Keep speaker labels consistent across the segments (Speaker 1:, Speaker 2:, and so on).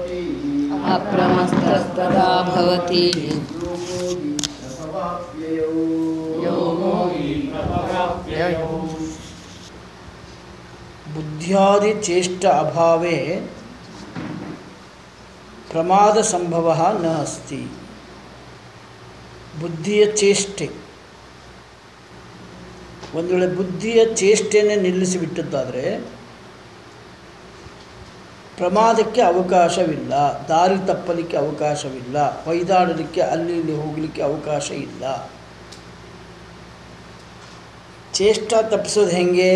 Speaker 1: भवति
Speaker 2: अप्रमस्तस्तदा भवति
Speaker 1: योगोऽपि
Speaker 2: योगोऽपि
Speaker 3: ಬುದ್ಧ್ಯಾದಿ ಚೇಷ್ಟ ಅಭಾವೇ ಪ್ರಮಾದ ಸಂಭವ ನ ಅಸ್ತಿ ಬುದ್ಧಿಯ ಚೇಷ್ಟೆ ಒಂದು ವೇಳೆ ಬುದ್ಧಿಯ ಚೇಷ್ಟೆಯನ್ನೇ ನಿಲ್ಲಿಸಿಬಿಟ್ಟದ್ದಾದರೆ ಪ್ರಮಾದಕ್ಕೆ ಅವಕಾಶವಿಲ್ಲ ದಾರಿ ತಪ್ಪಲಿಕ್ಕೆ ಅವಕಾಶವಿಲ್ಲ ಹೊಯ್ದಾಡಲಿಕ್ಕೆ ಅಲ್ಲಿ ಇಲ್ಲಿ ಹೋಗಲಿಕ್ಕೆ ಅವಕಾಶ ಇಲ್ಲ ಚೇಷ್ಟ ತಪ್ಪಿಸೋದು ಹೆಂಗೆ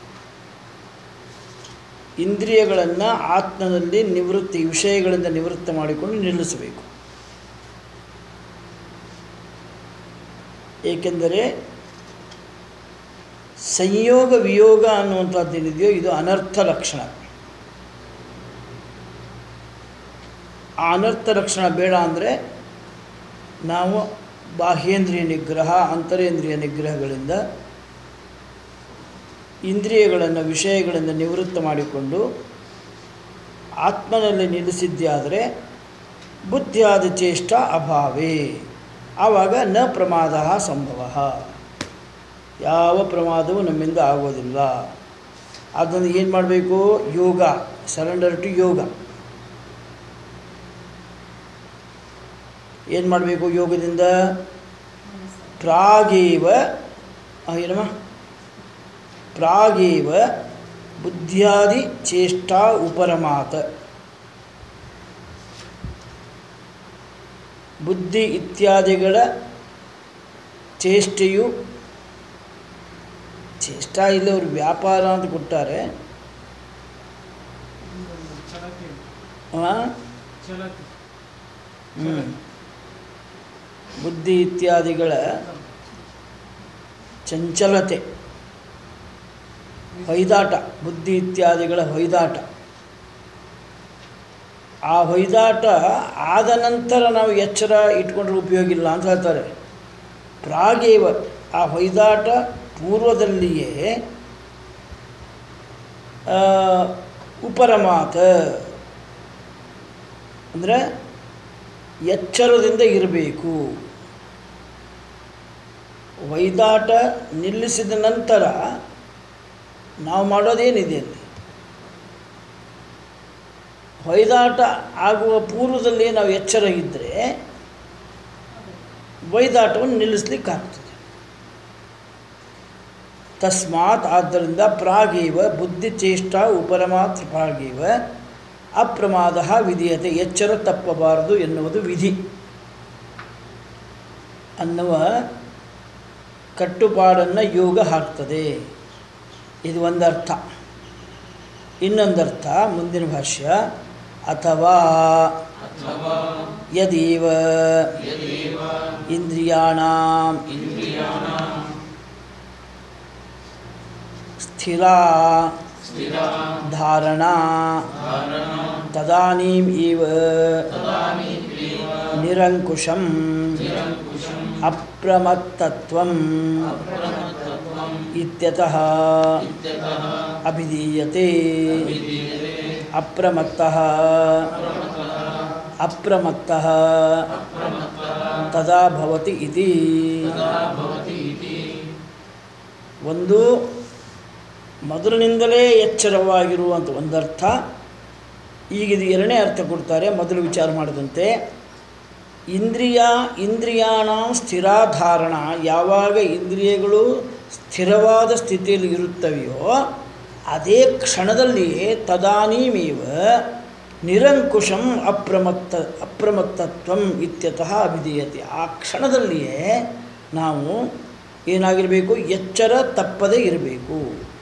Speaker 3: ಇಂದ್ರಿಯಗಳನ್ನು ಆತ್ಮನಲ್ಲಿ ನಿವೃತ್ತಿ ವಿಷಯಗಳಿಂದ ನಿವೃತ್ತ ಮಾಡಿಕೊಂಡು ನಿಲ್ಲಿಸಬೇಕು ಏಕೆಂದರೆ ಸಂಯೋಗ ವಿಯೋಗ ಅನ್ನುವಂಥದ್ದೇನಿದೆಯೋ ಇದು ಅನರ್ಥ ಲಕ್ಷಣ ಆ ಅನರ್ಥ ಲಕ್ಷಣ ಬೇಡ ಅಂದರೆ ನಾವು ಬಾಹ್ಯೇಂದ್ರಿಯ ನಿಗ್ರಹ ಅಂತರೇಂದ್ರಿಯ ನಿಗ್ರಹಗಳಿಂದ ಇಂದ್ರಿಯಗಳನ್ನು ವಿಷಯಗಳಿಂದ ನಿವೃತ್ತ ಮಾಡಿಕೊಂಡು ಆತ್ಮನಲ್ಲಿ ನಿಲ್ಲಿಸಿದ್ದಾದರೆ ಬುದ್ಧಿಯಾದ ಚೇಷ್ಟ ಅಭಾವೇ ಆವಾಗ ನ ಪ್ರಮಾದ ಸಂಭವ ಯಾವ ಪ್ರಮಾದವೂ ನಮ್ಮಿಂದ ಆಗೋದಿಲ್ಲ ಅದನ್ನು ಏನು ಮಾಡಬೇಕು ಯೋಗ ಸರೆಂಡರ್ ಟು ಯೋಗ ಏನು ಮಾಡಬೇಕು ಯೋಗದಿಂದ ಪ್ರಾಗೇವ ಆ, ಏನಮ್ಮ ಪ್ರಾಗೇವ ಬುದ್ಧಿಯಾದಿ ಚೇಷ್ಟಾ ಉಪರಮಾತ ಬುದ್ಧಿ ಇತ್ಯಾದಿಗಳ ಚೇಷ್ಟೆಯು ಚೇಷ್ಟಾ ಇಲ್ಲ ಅವರು ವ್ಯಾಪಾರ ಅಂತ ಕೊಟ್ಟಾರೆ ಆ? ಹ್ಮ್. ಬುದ್ಧಿ ಇತ್ಯಾದಿಗಳ ಚಂಚಲತೆ ಹೊಯ್ದಾಟ ಬುದ್ಧಿ ಇತ್ಯಾದಿಗಳ ಹೊಯ್ದಾಟ ಆ ಹೊಯ್ದಾಟ ಆದ ನಂತರ ನಾವು ಎಚ್ಚರ ಇಟ್ಕೊಂಡ್ರೆ ಉಪಯೋಗ ಇಲ್ಲ ಅಂತ ಹೇಳ್ತಾರೆ ಪ್ರಾಗೇವ ಆ ಹೊಯ್ದಾಟ ಪೂರ್ವದಲ್ಲಿಯೇ ಆ, ಉಪರಮಾತ ಅಂದರೆ ಎಚ್ಚರದಿಂದ ಇರಬೇಕು ವೈದಾಟ ನಿಲ್ಲಿಸಿದ ನಂತರ ನಾವು ಮಾಡೋದೇನಿದೆ ಅಲ್ಲಿ ಹೊಯ್ದಾಟ ಆಗುವ ಪೂರ್ವದಲ್ಲಿ ನಾವು ಎಚ್ಚರ ಇದ್ದರೆ ವೈದಾಟವನ್ನು ನಿಲ್ಲಿಸ್ಲಿಕ್ಕಾಗ್ತದೆ ತಸ್ಮಾತ್ ಆದ್ದರಿಂದ ಪ್ರಾಗೇವ ಬುದ್ಧಿಚೇಷ್ಟ ಉಪರಮಾತ್ರ ಪ್ರಾಗೇವ ಅಪ್ರಮಾದ ವಿಧೀಯತೆ ಎಚ್ಚರ ತಪ್ಪಬಾರದು ಎನ್ನುವುದು ವಿಧಿ ಅನ್ನುವ ಕಟ್ಟುಪಾಡನ್ನು ಯೋಗ ಹಾಕ್ತದೆ ಇದು ಒಂದರ್ಥ ಇನ್ನೊಂದರ್ಥ ಮುಂದಿನ ಭಾಷ್ಯ ಅಥವಾ ಯದೀವ ಇಂದ್ರಿಯಾಣ ಸ್ಥಿರ ಧಾರಣಾ ತದಾನೀಂ ಇವ ನಿರಂಕುಶಂ ಅಪ್ರಮತ್ತತ್ವಂ ಇತ್ಯತಃ ಅಭಿಧೀಯತೆ ಅಪ್ರಮತ್ತಃ ಅಪ್ರಮತ್ತಃ ತದಾ ಭವತಿ ಇತಿ ಒಂದು ಮೊದಲಿನಿಂದಲೇ ಎಚ್ಚರವಾಗಿರುವಂಥ ಒಂದರ್ಥ ಈಗ ಇದು ಎರಡನೇ ಅರ್ಥ ಕೊಡ್ತಾರೆ ಮೊದಲು ವಿಚಾರ ಮಾಡಿದಂತೆ ಇಂದ್ರಿಯ ಇಂದ್ರಿಯಾಣ ಸ್ಥಿರಾಧಾರಣ ಯಾವಾಗ ಇಂದ್ರಿಯಗಳು ಸ್ಥಿರವಾದ ಸ್ಥಿತಿಯಲ್ಲಿ ಇರುತ್ತವೆಯೋ ಅದೇ ಕ್ಷಣದಲ್ಲಿಯೇ ತದಾನೀಮೇವ ನಿರಂಕುಶಂ ಅಪ್ರಮತ್ತ ಅಪ್ರಮತ್ತತ್ವಂ ಇತ್ಯತಃ ಅಭಿಧೀಯತೆ ಆ ಕ್ಷಣದಲ್ಲಿಯೇ ನಾವು ಏನಾಗಿರಬೇಕು ಎಚ್ಚರ ತಪ್ಪದೇ ಇರಬೇಕು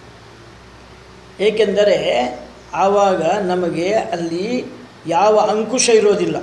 Speaker 3: ಏಕೆಂದರೆ ಆವಾಗ ನಮಗೆ ಅಲ್ಲಿ ಯಾವ ಅಂಕುಶ ಇರೋದಿಲ್ಲ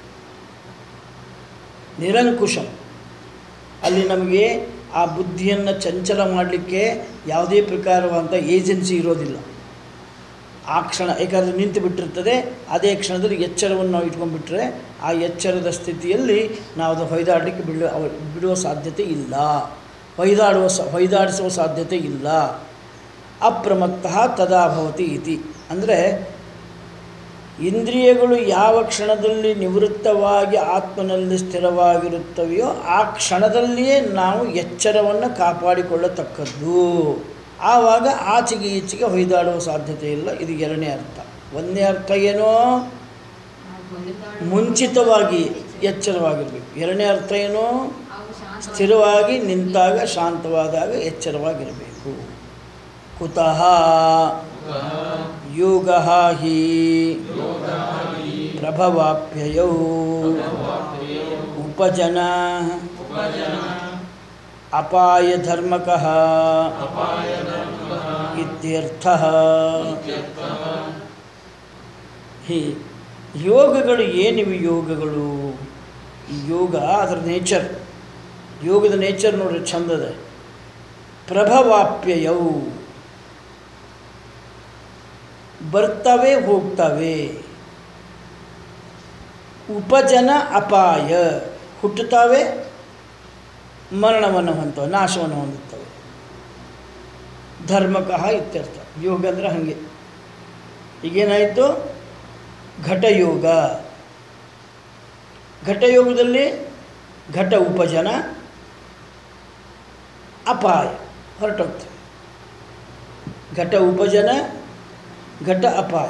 Speaker 3: ನಿರಂಕುಶ ಅಲ್ಲಿ ನಮಗೆ ಆ ಬುದ್ಧಿಯನ್ನು ಚಂಚಲ ಮಾಡಲಿಕ್ಕೆ ಯಾವುದೇ ಪ್ರಕಾರವಾದಂಥ ಏಜೆನ್ಸಿ ಇರೋದಿಲ್ಲ ಆ ಕ್ಷಣ ಏಕಾದ್ರೆ ನಿಂತು ಬಿಟ್ಟಿರ್ತದೆ ಅದೇ ಕ್ಷಣದಲ್ಲಿ ಎಚ್ಚರವನ್ನು ನಾವು ಇಟ್ಕೊಂಡ್ಬಿಟ್ರೆ ಆ ಎಚ್ಚರದ ಸ್ಥಿತಿಯಲ್ಲಿ ನಾವು ಅದು ಹೊಯ್ದಾಡಲಿಕ್ಕೆ ಬಿಡುವ ಅವ- ಬಿಡುವ ಸಾಧ್ಯತೆ ಇಲ್ಲ ಹೊಯ್ದಾಡುವ ಸ ಹೊಯ್ದಾಡಿಸುವ ಸಾಧ್ಯತೆ ಇಲ್ಲ ಅಪ್ರಮತ್ತಃ ತದಾ ಭವತಿ ಇತಿ ಅಂದರೆ ಇಂದ್ರಿಯಗಳು ಯಾವ ಕ್ಷಣದಲ್ಲಿ ನಿವೃತ್ತವಾಗಿ ಆತ್ಮನಲ್ಲಿ ಸ್ಥಿರವಾಗಿರುತ್ತವೆಯೋ ಆ ಕ್ಷಣದಲ್ಲಿಯೇ ನಾವು ಎಚ್ಚರವನ್ನು ಕಾಪಾಡಿಕೊಳ್ಳತಕ್ಕದ್ದು ಆವಾಗ ಆಚೆಗೆ ಈಚೆಗೆ ಹೊಯ್ದಾಡುವ ಸಾಧ್ಯತೆ ಇಲ್ಲ ಇದು ಎರಡನೇ ಅರ್ಥ ಒಂದನೇ ಅರ್ಥ ಏನೋ ಮುಂಚಿತವಾಗಿ ಎಚ್ಚರವಾಗಿರಬೇಕು ಎರಡನೇ ಅರ್ಥ ಏನು ಸ್ಥಿರವಾಗಿ ನಿಂತಾಗ ಶಾಂತವಾದಾಗ ಎಚ್ಚರವಾಗಿರಬೇಕು ಕುತಃ ಯೋಗ ಹಿ ಪ್ರಭವಾಪ್ಯಯೌ ಉಪಜನ ಅಪಾಯ ಧರ್ಮಕಃ ಇತ್ಯರ್ಥ ಹೀ ಯೋಗಗಳು ಏನಿವೆ ಯೋಗಗಳು ಈ ಯೋಗ ಅದರ ನೇಚರ್ ಯೋಗದ ನೇಚರ್ ನೋಡ್ರಿ ಚಂದದ ಪ್ರಭವಾಪ್ಯಯವು ಬರ್ತವೆ ಹೋಗ್ತವೆ ಉಪಜನ ಅಪಾಯ ಹುಟ್ಟುತ್ತವೆ ಮರಣವನ್ನು ಹೊಂದವೆ ನಾಶವನ್ನು ಹೊಂದುತ್ತವೆ ಧರ್ಮಕಃ ಇತ್ಯರ್ಥ ಯೋಗ ಅಂದರೆ ಹಾಗೆ ಈಗೇನಾಯಿತು ಘಟಯೋಗ ಘಟಯೋಗದಲ್ಲಿ ಘಟ ಉಪಜನ ಅಪಾಯ ಹೊರಟೋಗ್ತದೆ ಘಟ ಉಪಜನ ಘಟ ಅಪಾಯ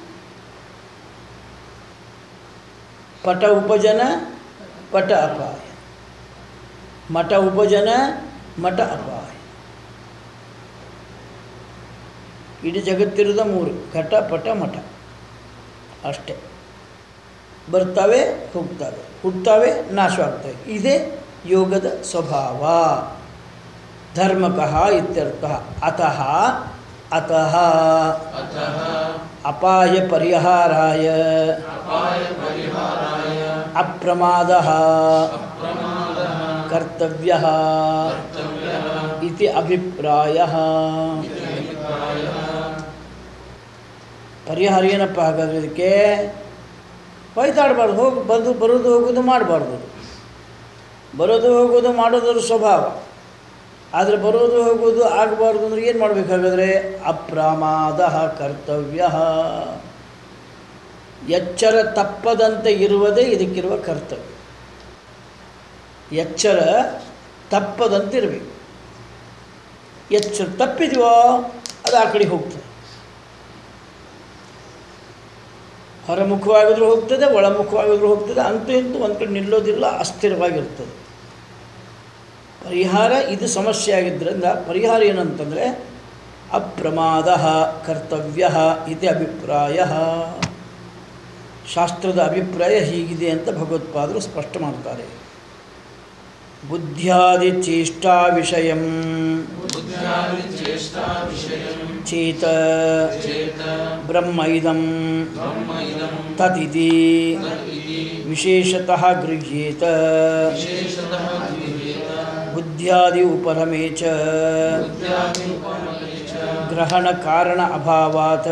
Speaker 3: ಪಟ ಉಪಜನ ಪಟ ಅಪಾಯ ಮಠ ಉಪಜನ ಮಠ ಅಪಾಯ ಇಡೀ ಜಗತ್ತಿರದ ಮೂರು ಘಟ ಪಟ ಮಠ ಅಷ್ಟೇ ಬರ್ತವೆ ಹೋಗ್ತವೆ ಹುಟ್ಟುತ್ತವೆ ನಾಶವಾಗ್ತವೆ ಇದೇ ಯೋಗದ ಸ್ವಭಾವ ಧರ್ಮಕಃ ಇತ್ಯರ್ಥ ಅತಃ ಅತಃ ಅಪಾಯ ಪರಿಹಾರಾಯ ಅಪ್ರಮಾದ ಕರ್ತವ್ಯ ಇತಿ ಅಭಿಪ್ರಾಯ ಪರಿಹಾರ ಏನಪ್ಪ ಹಾಗಾದ್ರೆ ಇದಕ್ಕೆ ಹೊಯ್ತಾಡಬಾರ್ದು ಹೋಗಿ ಬಂದು ಬರೋದು ಹೋಗೋದು ಮಾಡಬಾರ್ದು ಬರೋದು ಹೋಗೋದು ಮಾಡೋದ್ರ ಸ್ವಭಾವ ಆದರೆ ಬರೋದು ಹೋಗೋದು ಆಗಬಾರ್ದು ಅಂದ್ರೆ ಏನು ಮಾಡಬೇಕಾಗಾದ್ರೆ ಅಪ್ರಮಾದ ಕರ್ತವ್ಯ ಎಚ್ಚರ ತಪ್ಪದಂತೆ ಇರುವುದೇ ಇದಕ್ಕಿರುವ ಕರ್ತವ್ಯ ಎಚ್ಚರ ತಪ್ಪದಂತೆ ಇರಬೇಕು ಎಚ್ಚರ ತಪ್ಪಿದೆಯೋ ಅದು ಆ ಕಡೆ ಹೋಗ್ತದೆ ಹೊರಮುಖವಾಗಿದ್ರೂ ಹೋಗ್ತದೆ ಒಳಮುಖವಾಗಿದ್ರೂ ಹೋಗ್ತದೆ ಅಂತೂ ಇಂತೂ ಒಂದು ಕಡೆ ನಿಲ್ಲೋದಿಲ್ಲ ಅಸ್ಥಿರವಾಗಿರ್ತದೆ ಪರಿಹಾರ ಇದು ಸಮಸ್ಯೆ ಆಗಿದ್ದರಿಂದ ಪರಿಹಾರ ಏನಂತಂದರೆ ಅಪ್ರಮಾದ ಕರ್ತವ್ಯ ಇತಿ ಅಭಿಪ್ರಾಯ ಶಾಸ್ತ್ರದ ಅಭಿಪ್ರಾಯ ಹೀಗಿದೆ ಅಂತ ಭಗವತ್ಪಾದರು ಸ್ಪಷ್ಟ ಮಾಡ್ತಾರೆ ಬುದ್ಧ್ಯಾದಿ ಚೇಷ್ಟಾ ವಿಷಯಂ ಚೇತ ಬ್ರಹ್ಮ ಇದಂ ತದಿತಿ ವಿಶೇಷತಃ ಗೃಹ್ಯೇತ ಬುದ್ಧ್ಯಾದಿ ಉಪರಮೇ ಚ ಗ್ರಹಣ ಕಾರಣ ಅಭಾವಾತ್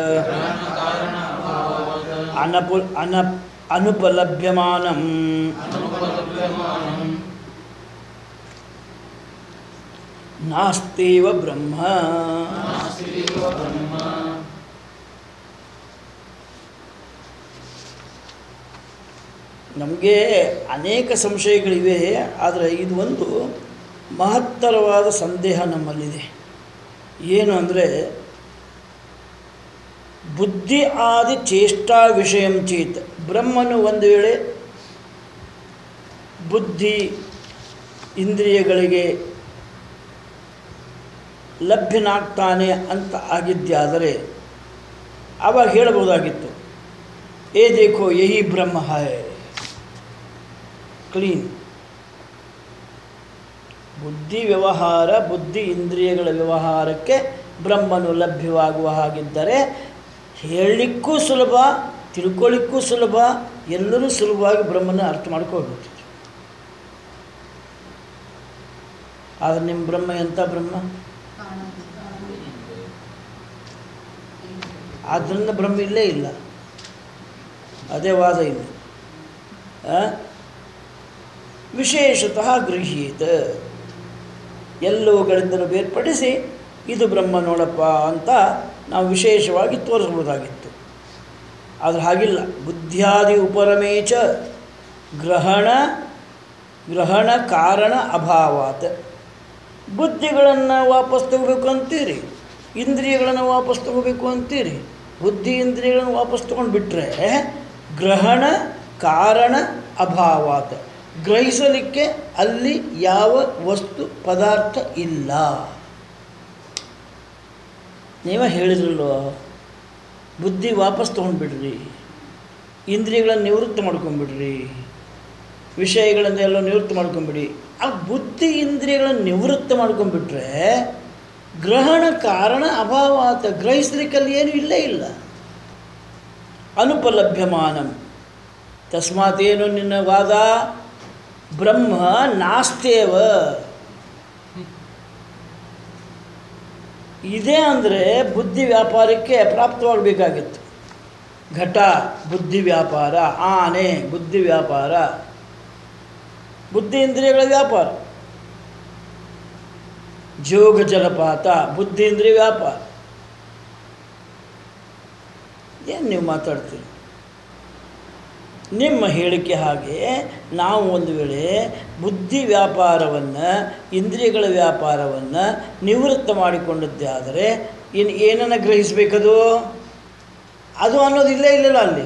Speaker 3: ಅನಪು ಅನ ಅನುಪಲಭ್ಯಮಾನಂ ನಾಸ್ತೇವ ಬ್ರಹ್ಮ ನಮಗೆ ಅನೇಕ ಸಂಶಯಗಳಿವೆ ಆದರೆ ಇದು ಒಂದು ಮಹತ್ತರವಾದ ಸಂದೇಹ ನಮ್ಮಲ್ಲಿದೆ ಏನು ಅಂದರೆ ಬುದ್ಧಿ ಆದಿ ಚೇಷ್ಟಾ ವಿಷಯಂ ಚೇತ್ ಬ್ರಹ್ಮನು ಒಂದು ವೇಳೆ ಬುದ್ಧಿ ಇಂದ್ರಿಯಗಳಿಗೆ ಲಭ್ಯನಾಗ್ತಾನೆ ಅಂತ ಆಗಿದ್ದಾದರೆ ಆವಾಗ ಹೇಳಬಹುದಾಗಿತ್ತು ಏ ದೇಖೋ ಯಹಿ ಬ್ರಹ್ಮ ಹಾಯ್ ಕ್ಲೀನ್ ಬುದ್ಧಿ ವ್ಯವಹಾರ ಬುದ್ಧಿ ಇಂದ್ರಿಯಗಳ ವ್ಯವಹಾರಕ್ಕೆ ಬ್ರಹ್ಮನು ಲಭ್ಯವಾಗುವ ಹಾಗಿದ್ದರೆ ಹೇಳಲಿಕ್ಕೂ ಸುಲಭ ತಿಳ್ಕೊಳ್ಳಿಕ್ಕೂ ಸುಲಭ ಎಲ್ಲರೂ ಸುಲಭವಾಗಿ ಬ್ರಹ್ಮನ ಅರ್ಥ ಮಾಡ್ಕೊಳ್ಬೇಕು ಆದರೆ ನಿಮ್ಮ ಬ್ರಹ್ಮ ಎಂಥ ಬ್ರಹ್ಮ ಆದ್ದರಿಂದ ಬ್ರಹ್ಮ ಇಲ್ಲೇ ಇಲ್ಲ ಅದೇ ವಾದ ಇಲ್ಲಿ ಆ? ವಿಶೇಷತಃ ಗೃಹೀತ ಎಲ್ಲವುಗಳಿಂದಲೂ ಬೇರ್ಪಡಿಸಿ ಇದು ಬ್ರಹ್ಮ ನೋಡಪ್ಪ ಅಂತ ನಾವು ವಿಶೇಷವಾಗಿ ತೋರಿಸ್ಬೋದಾಗಿತ್ತು ಆದ್ರೆ ಹಾಗಿಲ್ಲ ಬುದ್ಧಿಯಾದಿ ಉಪರಮೇಚ ಗ್ರಹಣ ಗ್ರಹಣ ಕಾರಣ ಅಭಾವಾತ್ ಬುದ್ಧಿಗಳನ್ನು ವಾಪಸ್ ತಗೋಬೇಕು ಅಂತೀರಿ ಇಂದ್ರಿಯಗಳನ್ನು ವಾಪಸ್ ತಗೋಬೇಕು ಅಂತೀರಿ ಬುದ್ಧಿ ಇಂದ್ರಿಯಗಳನ್ನು ವಾಪಸ್ ತಗೊಂಡು ಬಿಟ್ಟರೆ ಗ್ರಹಣ ಕಾರಣ ಅಭಾವಾತ್ ಗ್ರಹಿಸಲಿಕ್ಕೆ ಅಲ್ಲಿ ಯಾವ ವಸ್ತು ಪದಾರ್ಥ ಇಲ್ಲ ನೀವೇ ಹೇಳಿದ್ರಲ್ವ ಬುದ್ಧಿ ವಾಪಸ್ ತೊಗೊಂಡ್ಬಿಡ್ರಿ ಇಂದ್ರಿಯಗಳನ್ನು ನಿವೃತ್ತ ಮಾಡ್ಕೊಂಬಿಡ್ರಿ ವಿಷಯಗಳನ್ನೆಲ್ಲ ನಿವೃತ್ತ ಮಾಡ್ಕೊಂಬಿಡಿ ಆ ಬುದ್ಧಿ ಇಂದ್ರಿಯಗಳನ್ನು ನಿವೃತ್ತ ಮಾಡ್ಕೊಂಡ್ಬಿಟ್ರೆ ಗ್ರಹಣ ಕಾರಣ ಅಭಾವ ಆತ ಗ್ರಹಿಸ್ಲಿಕ್ಕಲ್ಲಿ ಏನೂ ಇಲ್ಲೇ ಇಲ್ಲ ಅನುಪಲಭ್ಯಮಾನಂ ತಸ್ಮಾತ್ ಏನು ನಿನ್ನ ವಾದ ಬ್ರಹ್ಮ ನಾಸ್ತೇವ ಇದೆ ಅಂದರೆ ಬುದ್ಧಿ ವ್ಯಾಪಾರಕ್ಕೆ ಪ್ರಾಪ್ತವಾಗಬೇಕಾಗಿತ್ತು ಘಟ ಬುದ್ಧಿ ವ್ಯಾಪಾರ ಆನೆ ಬುದ್ಧಿ ವ್ಯಾಪಾರ ಬುದ್ಧಿ ಇಂದ್ರಿಯಗಳ ವ್ಯಾಪಾರ ಜೋಗ ಜಲಪಾತ ಬುದ್ಧಿ ಇಂದ್ರಿಯ ವ್ಯಾಪಾರ ಏನು ನೀವು ಮಾತಾಡ್ತೀರಿ ನಿಮ್ಮ ಹೇಳಿಕೆ ಹಾಗೆ ನಾವು ಒಂದು ವೇಳೆ ಬುದ್ಧಿ ವ್ಯಾಪಾರವನ್ನು ಇಂದ್ರಿಯಗಳ ವ್ಯಾಪಾರವನ್ನು ನಿವೃತ್ತ ಮಾಡಿಕೊಂಡದ್ದೇ ಆದರೆ ಇನ್ನು ಏನನ್ನು ಗ್ರಹಿಸಬೇಕದು ಅದು ಅನ್ನೋದು ಇಲ್ಲೇ ಇಲ್ಲಲ್ಲ ಅಲ್ಲಿ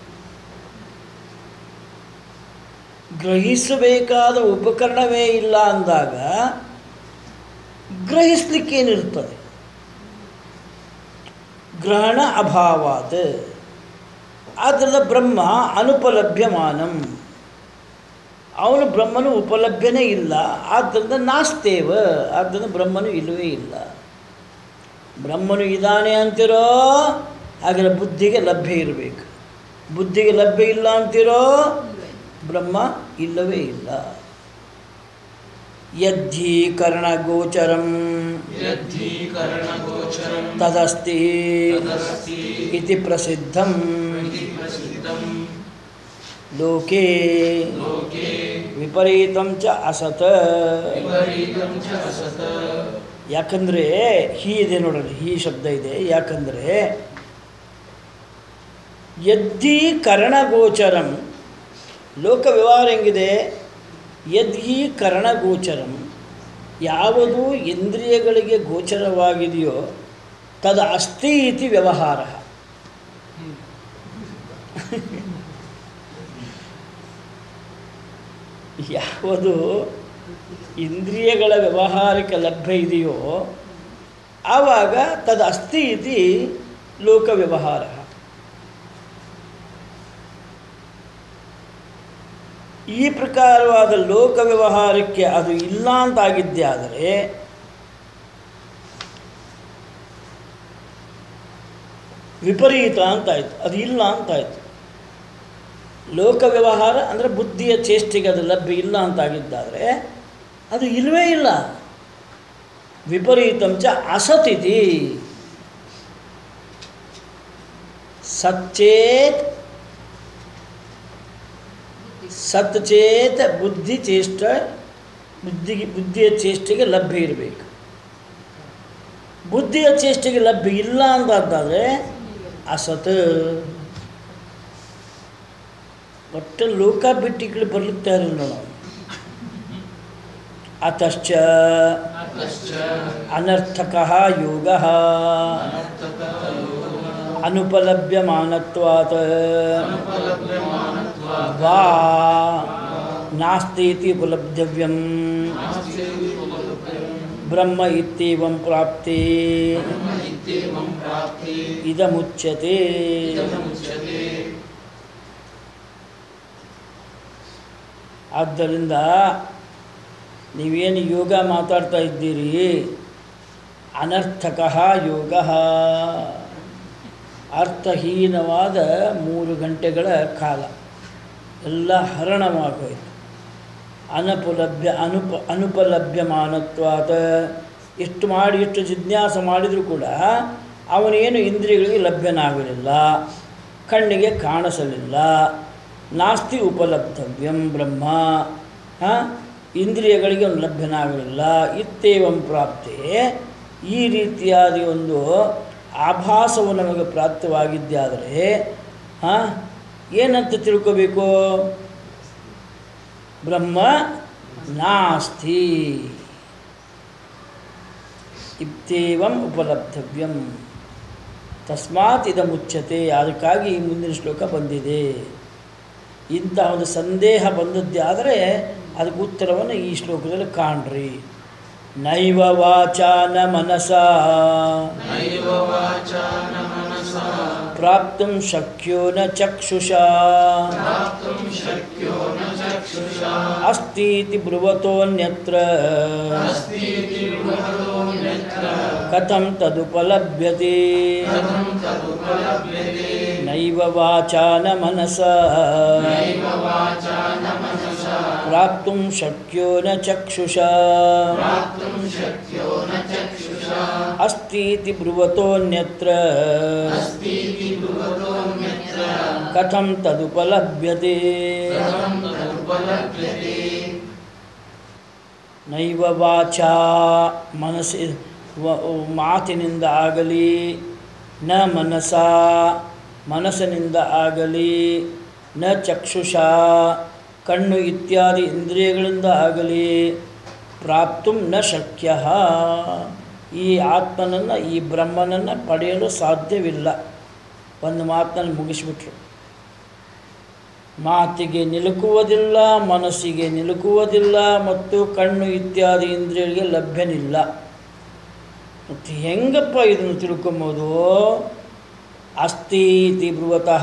Speaker 3: ಗ್ರಹಿಸಬೇಕಾದ ಉಪಕರಣವೇ ಇಲ್ಲ ಅಂದಾಗ ಗ್ರಹಿಸ್ಲಿಕ್ಕೇನಿರ್ತದೆ ಗ್ರಹಣ ಅಭಾವಾತ್ ಆದ್ದರಿಂದ ಬ್ರಹ್ಮ ಅನುಪಲಭ್ಯಮಾನಂ ಅವನು ಬ್ರಹ್ಮನು ಉಪಲಭ್ಯನೇ ಇಲ್ಲ ಆದ್ದರಿಂದ ನಾಸ್ತೇವ ಆದ್ದರಿಂದ ಬ್ರಹ್ಮನು ಇಲ್ಲವೇ ಇಲ್ಲ ಬ್ರಹ್ಮನು ಇದ್ದಾನೆ ಅಂತಿರೋ ಹಾಗಾದ್ರೆ ಬುದ್ಧಿಗೆ ಲಭ್ಯ ಇರಬೇಕು ಬುದ್ಧಿಗೆ ಲಭ್ಯ ಇಲ್ಲ ಅಂತಿರೋ ಬ್ರಹ್ಮ ಇಲ್ಲವೇ ಇಲ್ಲ ಯದ್ಧೀಕರಣಗೋಚರಂ
Speaker 1: यद्धीकरणगोचरं
Speaker 3: ತದಸ್ತಿ
Speaker 1: तदस्ति
Speaker 3: ಇತಿ ಪ್ರಸಿದ್ಧಂ
Speaker 1: इति प्रसिद्धं
Speaker 3: ಲೋಕೆ
Speaker 1: लोके
Speaker 3: ವಿಪರೀತಂ ಚ ಅಸತ್
Speaker 1: विपरीतं च असत्
Speaker 3: ಯಾಕಂದರೆ ಹೀ ಇದೆ ನೋಡಲಿ ಹೀ ಶಬ್ದ ಇದೆ ಯಾಕಂದರೆ ಯದ್ಧೀಕರಣಗೋಚರಂ ಲೋಕ ವ್ಯವಹಾರ ಹೆಂಗಿದೆ ಯದ್ಧೀಕರಣಗೋಚರಂ ಯಾವುದು ಇಂದ್ರಿಯಗಳಿಗೆ ಗೋಚರವಾಗಿದೆಯೋ ತದ ಅಸ್ತಿ ಇತಿ ವ್ಯವಹಾರ ಯಾವುದು ಇಂದ್ರಿಯಗಳ ವ್ಯವಹಾರಕ್ಕೆ ಲಭ್ಯ ಇದೆಯೋ ಆವಾಗ ತದ ಅಸ್ತಿ ಇತಿ ಲೋಕ ವ್ಯವಹಾರ ಈ ಪ್ರಕಾರವಾದ ಲೋಕ ವ್ಯವಹಾರಕ್ಕೆ ಅದು ಇಲ್ಲ ಅಂತಾಗಿದ್ದೇ ಆದರೆ ವಿಪರೀತ ಅಂತಾಯ್ತು ಅದು ಇಲ್ಲ ಅಂತಾಯ್ತು ಲೋಕ ವ್ಯವಹಾರ ಅಂದರೆ ಬುದ್ಧಿಯ ಚೇಷ್ಟೆಗೆ ಅದು ಲಭ್ಯ ಇಲ್ಲ ಅಂತಾಗಿದ್ದಾದರೆ ಅದು ಇಲ್ಲವೇ ಇಲ್ಲ ವಿಪರೀತಂಚ ಅಸತಿತಿ ಸಚ್ಚೇತ್ ಸತ್ ಚೇತ ಬುದ್ಧಿ ಚೇಷ್ಟ ಬುದ್ಧಿಗೆ ಬುದ್ಧಿಯ ಚೇಷ್ಟೆಗೆ ಲಭ್ಯ ಇರಬೇಕು ಬುದ್ಧಿಯ ಚೇಷ್ಟೆಗೆ ಲಭ್ಯ ಇಲ್ಲ ಅಂತಾದರೆ ಅಸತ್ ಒಟ್ಟು ಲೋಕ ಬಿಟ್ಟು ಈ ಕಡೆ ಬರ್ಲಿಕ್ಕೆ ತಯಾರಿಲ್ಲ ನಾವು ಅತಶ್ಚ
Speaker 1: अतश्च
Speaker 3: ಅನರ್ಥಕ ಯೋಗ
Speaker 1: अनर्थकः योगः
Speaker 3: ಅನುಪಲಭ್ಯಮಾನತ್ವಾತ್
Speaker 1: अनुपलभ्यमानत्वात्
Speaker 3: ವಾ ನಾಸ್ತಿ ಇತಿ ಉಪಲಬ್ಧವ್ಯಂ
Speaker 1: नास्त्येति उपलभ्यं
Speaker 3: ಬ್ರಹ್ಮ ಇತ್ಯೇವಂ ಪ್ರಾಪ್ತಿ
Speaker 1: ब्रह्म इत्येवं प्राप्ति
Speaker 3: ಇದಮುಚ್ಯತೆ
Speaker 1: इदमुच्यते
Speaker 3: ಆದ್ದರಿಂದ ನೀವೇನು ಯೋಗ ಮಾತಾಡ್ತಾ ಇದ್ದೀರಿ ಅನರ್ಥಕ ಯೋಗ ಅರ್ಥಹೀನವಾದ ಮೂರು ಗಂಟೆಗಳ ಕಾಲ ಎಲ್ಲ ಹರಣವಾಗೋಯ್ತು ಅನಪುಲಭ್ಯ ಅನುಪ ಅನುಪಲಭ್ಯಮಾನತ್ವಾದ ಎಷ್ಟು ಮಾಡಿ ಎಷ್ಟು ಜಿಜ್ಞಾಸ ಮಾಡಿದರೂ ಕೂಡ ಅವನೇನು ಇಂದ್ರಿಯಗಳಿಗೆ ಲಭ್ಯನಾಗಲಿಲ್ಲ ಕಣ್ಣಿಗೆ ಕಾಣಿಸಲಿಲ್ಲ ನಾಸ್ತಿ ಉಪಲಬ್ಧವ್ಯಂ ಬ್ರಹ್ಮ ಆ, ಇಂದ್ರಿಯಗಳಿಗೆ ಅವನು ಲಭ್ಯನಾಗಲಿಲ್ಲ ಇತ್ತೇವಂ ಪ್ರಾಪ್ತೆ ಈ ರೀತಿಯಾದ ಒಂದು ಆಭಾಸವು ನಮಗೆ ಪ್ರಾಪ್ತವಾಗಿದ್ದಾದರೆ ಹಾಂ ಏನಂತ ತಿಳ್ಕೋಬೇಕು ಬ್ರಹ್ಮ ನಾಸ್ತಿ ಇತ್ಯೇವಂ ಉಪಲಬ್ಧವ್ಯಂ ತಸ್ಮಾತ್ ಇದ ಮುಚ್ಚತೆ ಅದಕ್ಕಾಗಿ ಈ ಮುಂದಿನ ಶ್ಲೋಕ ಬಂದಿದೆ ಇಂಥ ಒಂದು ಸಂದೇಹ ಬಂದದ್ದೇ ಆದರೆ ಅದಕ್ಕೆ ಉತ್ತರವನ್ನು ಈ ಶ್ಲೋಕದಲ್ಲಿ ಕಾಣ್ರಿ ನೈವ ವಾಚಾ ನ ಮನಸ
Speaker 1: ನೈವ ವಾಚಾ ನ ಮನಸಾ
Speaker 3: ಪ್ರಾಪ್ತುಂ ಶಕ್ಯೋ ನ ಚಕ್ಷುಷಾ
Speaker 1: ಪ್ರಾಪ್ತುಂ ಶಕ್ಯೋ ನ ಚಕ್ಷುಷಾ
Speaker 3: ಅಸ್ತೀತಿ ಬ್ರುವತೋನ್ಯತ್ರ
Speaker 1: ಅಸ್ತೀತಿ ಬೃಹದೋನ್ಯತ್ರ
Speaker 3: ಕಥಂ ತದುಪಲಭ್ಯತೆ
Speaker 1: ಕಥಂ ತದುಪಲಭ್ಯತೆ
Speaker 3: ನೈವ ವಾಚಾ ನ ಮನಸ
Speaker 1: ನೈವ ವಾಚಾ ನ ಮನಸಾ
Speaker 3: ಪ್ರಾಪ್ತುಂ ಶಕ್ಯೋ ನ ಚಕ್ಷುಷಾ
Speaker 1: ಪ್ರಾಪ್ತುಂ ಶಕ್ಯೋ ನ ಚಕ್ಷುಷಾ
Speaker 3: ಅಸ್ತೀತಿ ಬ್ರುವತೋನ್ಯತ್ರ
Speaker 1: ಅಸ್ತೀತಿ ಬೃಹದೋನ್ಯತ್ರ
Speaker 3: ಕಥಂ ತದುಪಲಭ್ಯತೆ
Speaker 1: ಕಥಂ ತದುಪಲಭ್ಯತೆ
Speaker 3: ನೈವ ವಾಚಾ ಮನಸ್ಸಿ ವ- ಮಾತಿನಿಂದ ಆಗಲಿ ನ ಮನಸ ಮನಸ್ಸಿನಿಂದ ಆಗಲಿ ನ ಚಕ್ಷುಷಾ ಕಣ್ಣು ಇತ್ಯಾದಿ ಇಂದ್ರಿಯಗಳಿಂದ ಆಗಲಿ ಪ್ರಾಪ್ತು ನ ಶಕ್ಯ ಈ ಆತ್ಮನನ್ನು ಈ ಬ್ರಹ್ಮನನ್ನು ಪಡೆಯಲು ಸಾಧ್ಯವಿಲ್ಲ ಒಂದು ಮಾತನ್ನು ಮುಗಿಸ್ಬಿಟ್ರು ಮಾತಿಗೆ ನಿಲುಕುವುದಿಲ್ಲ ಮನಸ್ಸಿಗೆ ನಿಲುಕುವುದಿಲ್ಲ ಮತ್ತು ಕಣ್ಣು ಇತ್ಯಾದಿ ಇಂದ್ರಿಯಗಳಿಗೆ ಲಭ್ಯನಿಲ್ಲ ಮತ್ತು ಹೆಂಗಪ್ಪ ಇದನ್ನು ತಿಳ್ಕೊಂಬೋದು ಅಸ್ತಿ ಇತಿ ಬ್ರುವತಃ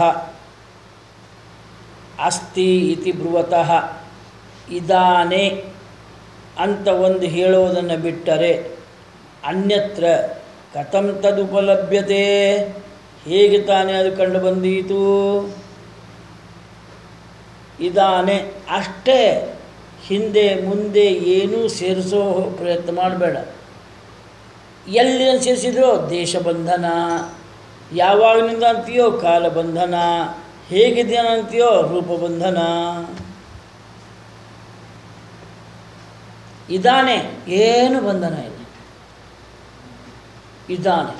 Speaker 3: ಅಸ್ತಿ ಇತಿ ಬ್ರುವತಃ ಇದಾನೆ ಅಂತ ಒಂದು ಹೇಳೋದನ್ನು ಬಿಟ್ಟರೆ ಅನ್ಯತ್ರ ಕಥಂ ತದುಪಲಭ್ಯತೆ ಹೇಗೆ ತಾನೇ ಅದು ಕಂಡು ಬಂದೀತು ಇದಾನೆ ಅಷ್ಟೇ ಹಿಂದೆ ಮುಂದೆ ಏನೂ ಸೇರಿಸೋ ಪ್ರಯತ್ನ ಮಾಡಬೇಡ ಎಲ್ಲಿ ಸೇರಿಸಿದ್ರು ದೇಶ ಬಂಧನ ಯಾವಾಗಿನಿಂದ ಅಂತೀಯೋ ಕಾಲ ಬಂಧನ ಹೇಗಿದೆಯಾ ಅಂತೀಯೋ ರೂಪ ಬಂಧನ ಇದಾನೆ ಏನು ಬಂಧನ ಇಲ್ಲ ಇದಾನೆ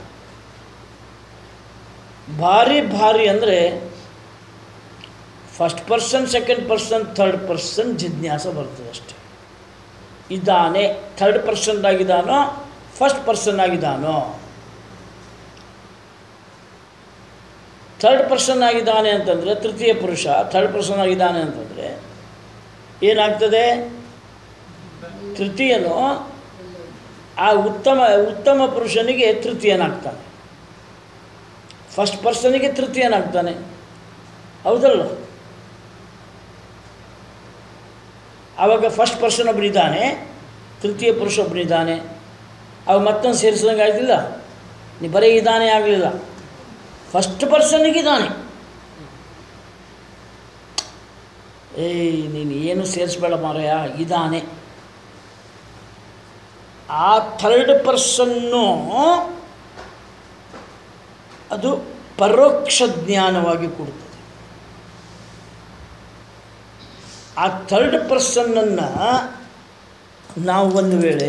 Speaker 3: ಭಾರಿ ಭಾರಿ ಅಂದರೆ first person second person third person ಜಿಜ್ಞಾಸ ಬರ್ತದೆ ಅಷ್ಟೆ ಇದ್ದಾನೆ ಥರ್ಡ್ ಪರ್ಸನ್ ಆಗಿದ್ದಾನೋ ಫಸ್ಟ್ ಪರ್ಸನ್ ಆಗಿದ್ದಾನೋ ಥರ್ಡ್ ಪರ್ಸನ್ ಆಗಿದ್ದಾನೆ ಅಂತಂದರೆ ತೃತೀಯ ಪುರುಷ ಥರ್ಡ್ ಪರ್ಸನ್ ಆಗಿದ್ದಾನೆ ಅಂತಂದರೆ ಏನಾಗ್ತದೆ ತೃತೀಯನು ಆ ಉತ್ತಮ ಉತ್ತಮ ಪುರುಷನಿಗೆ ತೃತೀಯನಾಗ್ತಾನೆ ಫಸ್ಟ್ ಪರ್ಸನಿಗೆ ತೃತೀಯನಾಗ್ತಾನೆ ಹೌದಲ್ಲ ಆವಾಗ ಫಸ್ಟ್ ಪರ್ಸನ್ ಒಬ್ಬನಿದ್ದಾನೆ ತೃತೀಯ ಪುರುಷ ಒಬ್ಬನಿದ್ದಾನೆ ಅವಾಗ ಮತ್ತೊಂದು ಸೇರಿಸಿದಂಗೆ ಆಗಿಲ್ಲ ನೀ ಬರೀ ಇದ್ದಾನೆ ಆಗಲಿಲ್ಲ ಫಸ್ಟ್ ಪರ್ಸನ್ನಿಗಿದ್ದಾನೆ ಏಯ್ ನೀನು ಏನು ಸೇರಿಸ್ಬೇಡ ಮಾರಾಯ ಇದ್ದಾನೆ ಆ ಥರ್ಡ್ ಪರ್ಸನ್ನು ಅದು ಪರೋಕ್ಷ ಜ್ಞಾನವಾಗಿ ಕೊಡುತ್ತದೆ ಆ ಥರ್ಡ್ ಪರ್ಸನ್ನನ್ನು ನಾವು ಒಂದು ವೇಳೆ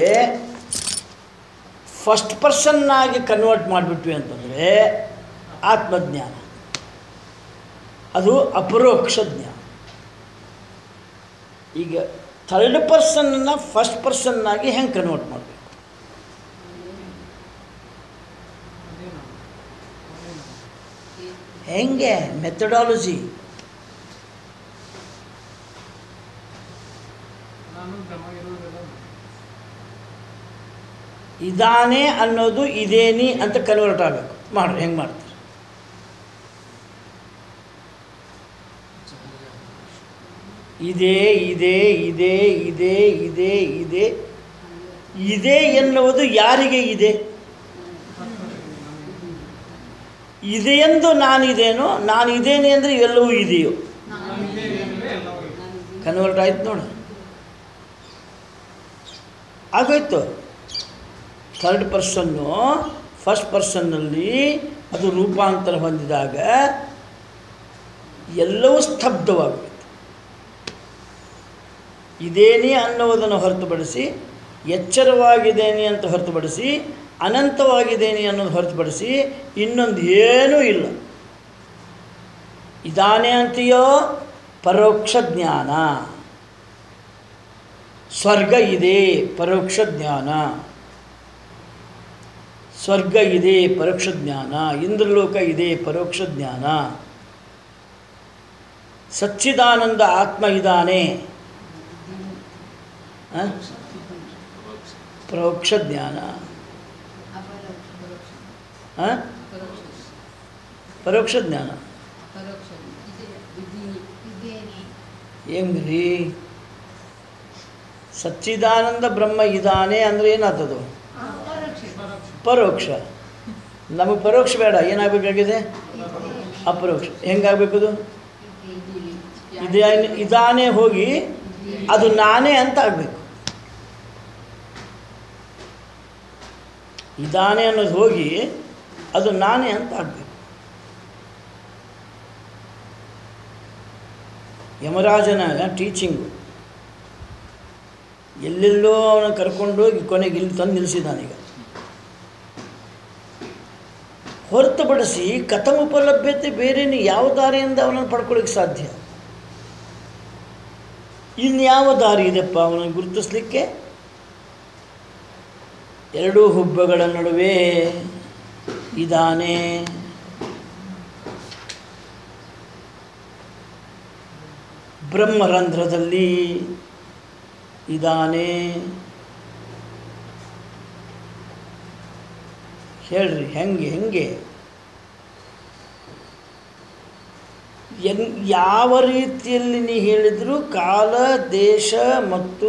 Speaker 3: ಫಸ್ಟ್ ಪರ್ಸನ್ನಾಗಿ ಕನ್ವರ್ಟ್ ಮಾಡಿಬಿಟ್ವಿ ಅಂತಂದರೆ ಆತ್ಮಜ್ಞಾನ ಅದು ಅಪರೋಕ್ಷ ಜ್ಞಾನ ಈಗ ಥರ್ಡ್ ಪರ್ಸನ್ನನ್ನು ಫಸ್ಟ್ ಪರ್ಸನ್ನಾಗಿ ಹೆಂಗೆ ಕನ್ವರ್ಟ್ ಮಾಡಬೇಕು ಹೆಂಗೆ ಮೆಥಡಾಲಜಿ ಇದಾನೆ ಅನ್ನೋದು ಇದೇನಿ ಅಂತ ಕನ್ವರ್ಟ್ ಆಗಬೇಕು ಮಾಡ್ರಿ ಹೆಂಗೆ ಮಾಡ್ತೀರಿ ಇದೇ ಇದೆ ಇದೆ ಇದೆ ಇದೆ ಇದೆ ಇದೆ ಎನ್ನುವುದು ಯಾರಿಗೆ ಇದೆ ಇದೆಯೆಂದು ನಾನಿದೇನೋ ನಾನು ಇದೇನೆ ಅಂದರೆ ಎಲ್ಲವೂ ಇದೆಯೋ ಕನ್ವರ್ಟ್ ಆಯ್ತು ನೋಡು ಆಗೋಯ್ತು ಥರ್ಡ್ ಪರ್ಸನ್ನು ಫಸ್ಟ್ ಪರ್ಸನ್ನಲ್ಲಿ ಅದು ರೂಪಾಂತರ ಹೊಂದಿದಾಗ ಎಲ್ಲವೂ ಸ್ತಬ್ಧವಾಗುತ್ತೆ ಇದೇನೆ ಅನ್ನುವುದನ್ನು ಹೊರತುಪಡಿಸಿ ಎಚ್ಚರವಾಗಿದ್ದೇನೆ ಅಂತ ಹೊರತುಪಡಿಸಿ ಅನಂತವಾಗಿದ್ದೇನೆ ಅನ್ನೋದು ಹೊರತುಪಡಿಸಿ ಇನ್ನೊಂದು ಏನೂ ಇಲ್ಲ ಇದಾನೆ ಅಂತೀಯೋ ಪರೋಕ್ಷ ಜ್ಞಾನ ಸ್ವರ್ಗ ಇದೆ ಪರೋಕ್ಷ ಜ್ಞಾನ ಸ್ವರ್ಗ ಇದೆ ಪರೋಕ್ಷ ಜ್ಞಾನ ಇಂದ್ರಲೋಕ ಇದೆ ಪರೋಕ್ಷ ಜ್ಞಾನ ಸಚ್ಚಿದಾನಂದ ಆತ್ಮ ಇದ್ದಾನೆ ಆ? ಪರೋಕ್ಷ ಜ್ಞಾನ ಆ? ಪರೋಕ್ಷ ಜ್ಞಾನ ಹೆಂಗ್ರಿ ಸಚ್ಚಿದಾನಂದ ಬ್ರಹ್ಮ ಇದ್ದಾನೆ ಅಂದರೆ ಏನಾಗ್ತದು ಪರೋಕ್ಷ ನಮಗೆ ಪರೋಕ್ಷ ಬೇಡ ಏನಾಗಬೇಕಾಗಿದೆ ಅಪರೋಕ್ಷ ಹೆಂಗಾಗಬೇಕದು ಇದಾನೆ ಇದಾನೆ ಹೋಗಿ ಅದು ನಾನೇ ಅಂತ ಆಗಬೇಕು ಇದಾನೆ ಅನ್ನೋದು ಹೋಗಿ ಅದು ನಾನೇ ಅಂತ ಆಗಬೇಕು ಯಮರಾಜನ ಟೀಚಿಂಗು ಎಲ್ಲೆಲ್ಲೋ ಅವನ ಕರ್ಕೊಂಡೋಗಿ ಕೊನೆಗೆ ಇಲ್ಲಿ ತಂದು ನಿಲ್ಲಿಸಿದಾನೀಗ ಹೊರತುಪಡಿಸಿ ಕಥಮ ಉಪಲಭ್ಯತೆ ಬೇರೆನೇ ಯಾವ ದಾರಿಯಿಂದ ಅವನನ್ನು ಪಡ್ಕೊಳ್ಳಿಕ್ಕೆ ಸಾಧ್ಯ ಇನ್ಯಾವ ದಾರಿ ಇದೆಪ್ಪ ಅವನನ್ನು ಗುರುತಿಸ್ಲಿಕ್ಕೆ ಎರಡೂ ಹುಬ್ಬಗಳ ನಡುವೆ ಇದಾನೆ ಬ್ರಹ್ಮರಂಧ್ರದಲ್ಲಿ ಇದಾನೆ ಹೇಳ್ರಿ ಹೆಂಗೆ ಹೆಂಗೆ ಎನ್ ಯಾವ ರೀತಿಯಲ್ಲಿ ನೀ ಹೇಳಿದರೂ ಕಾಲ ದೇಶ ಮತ್ತು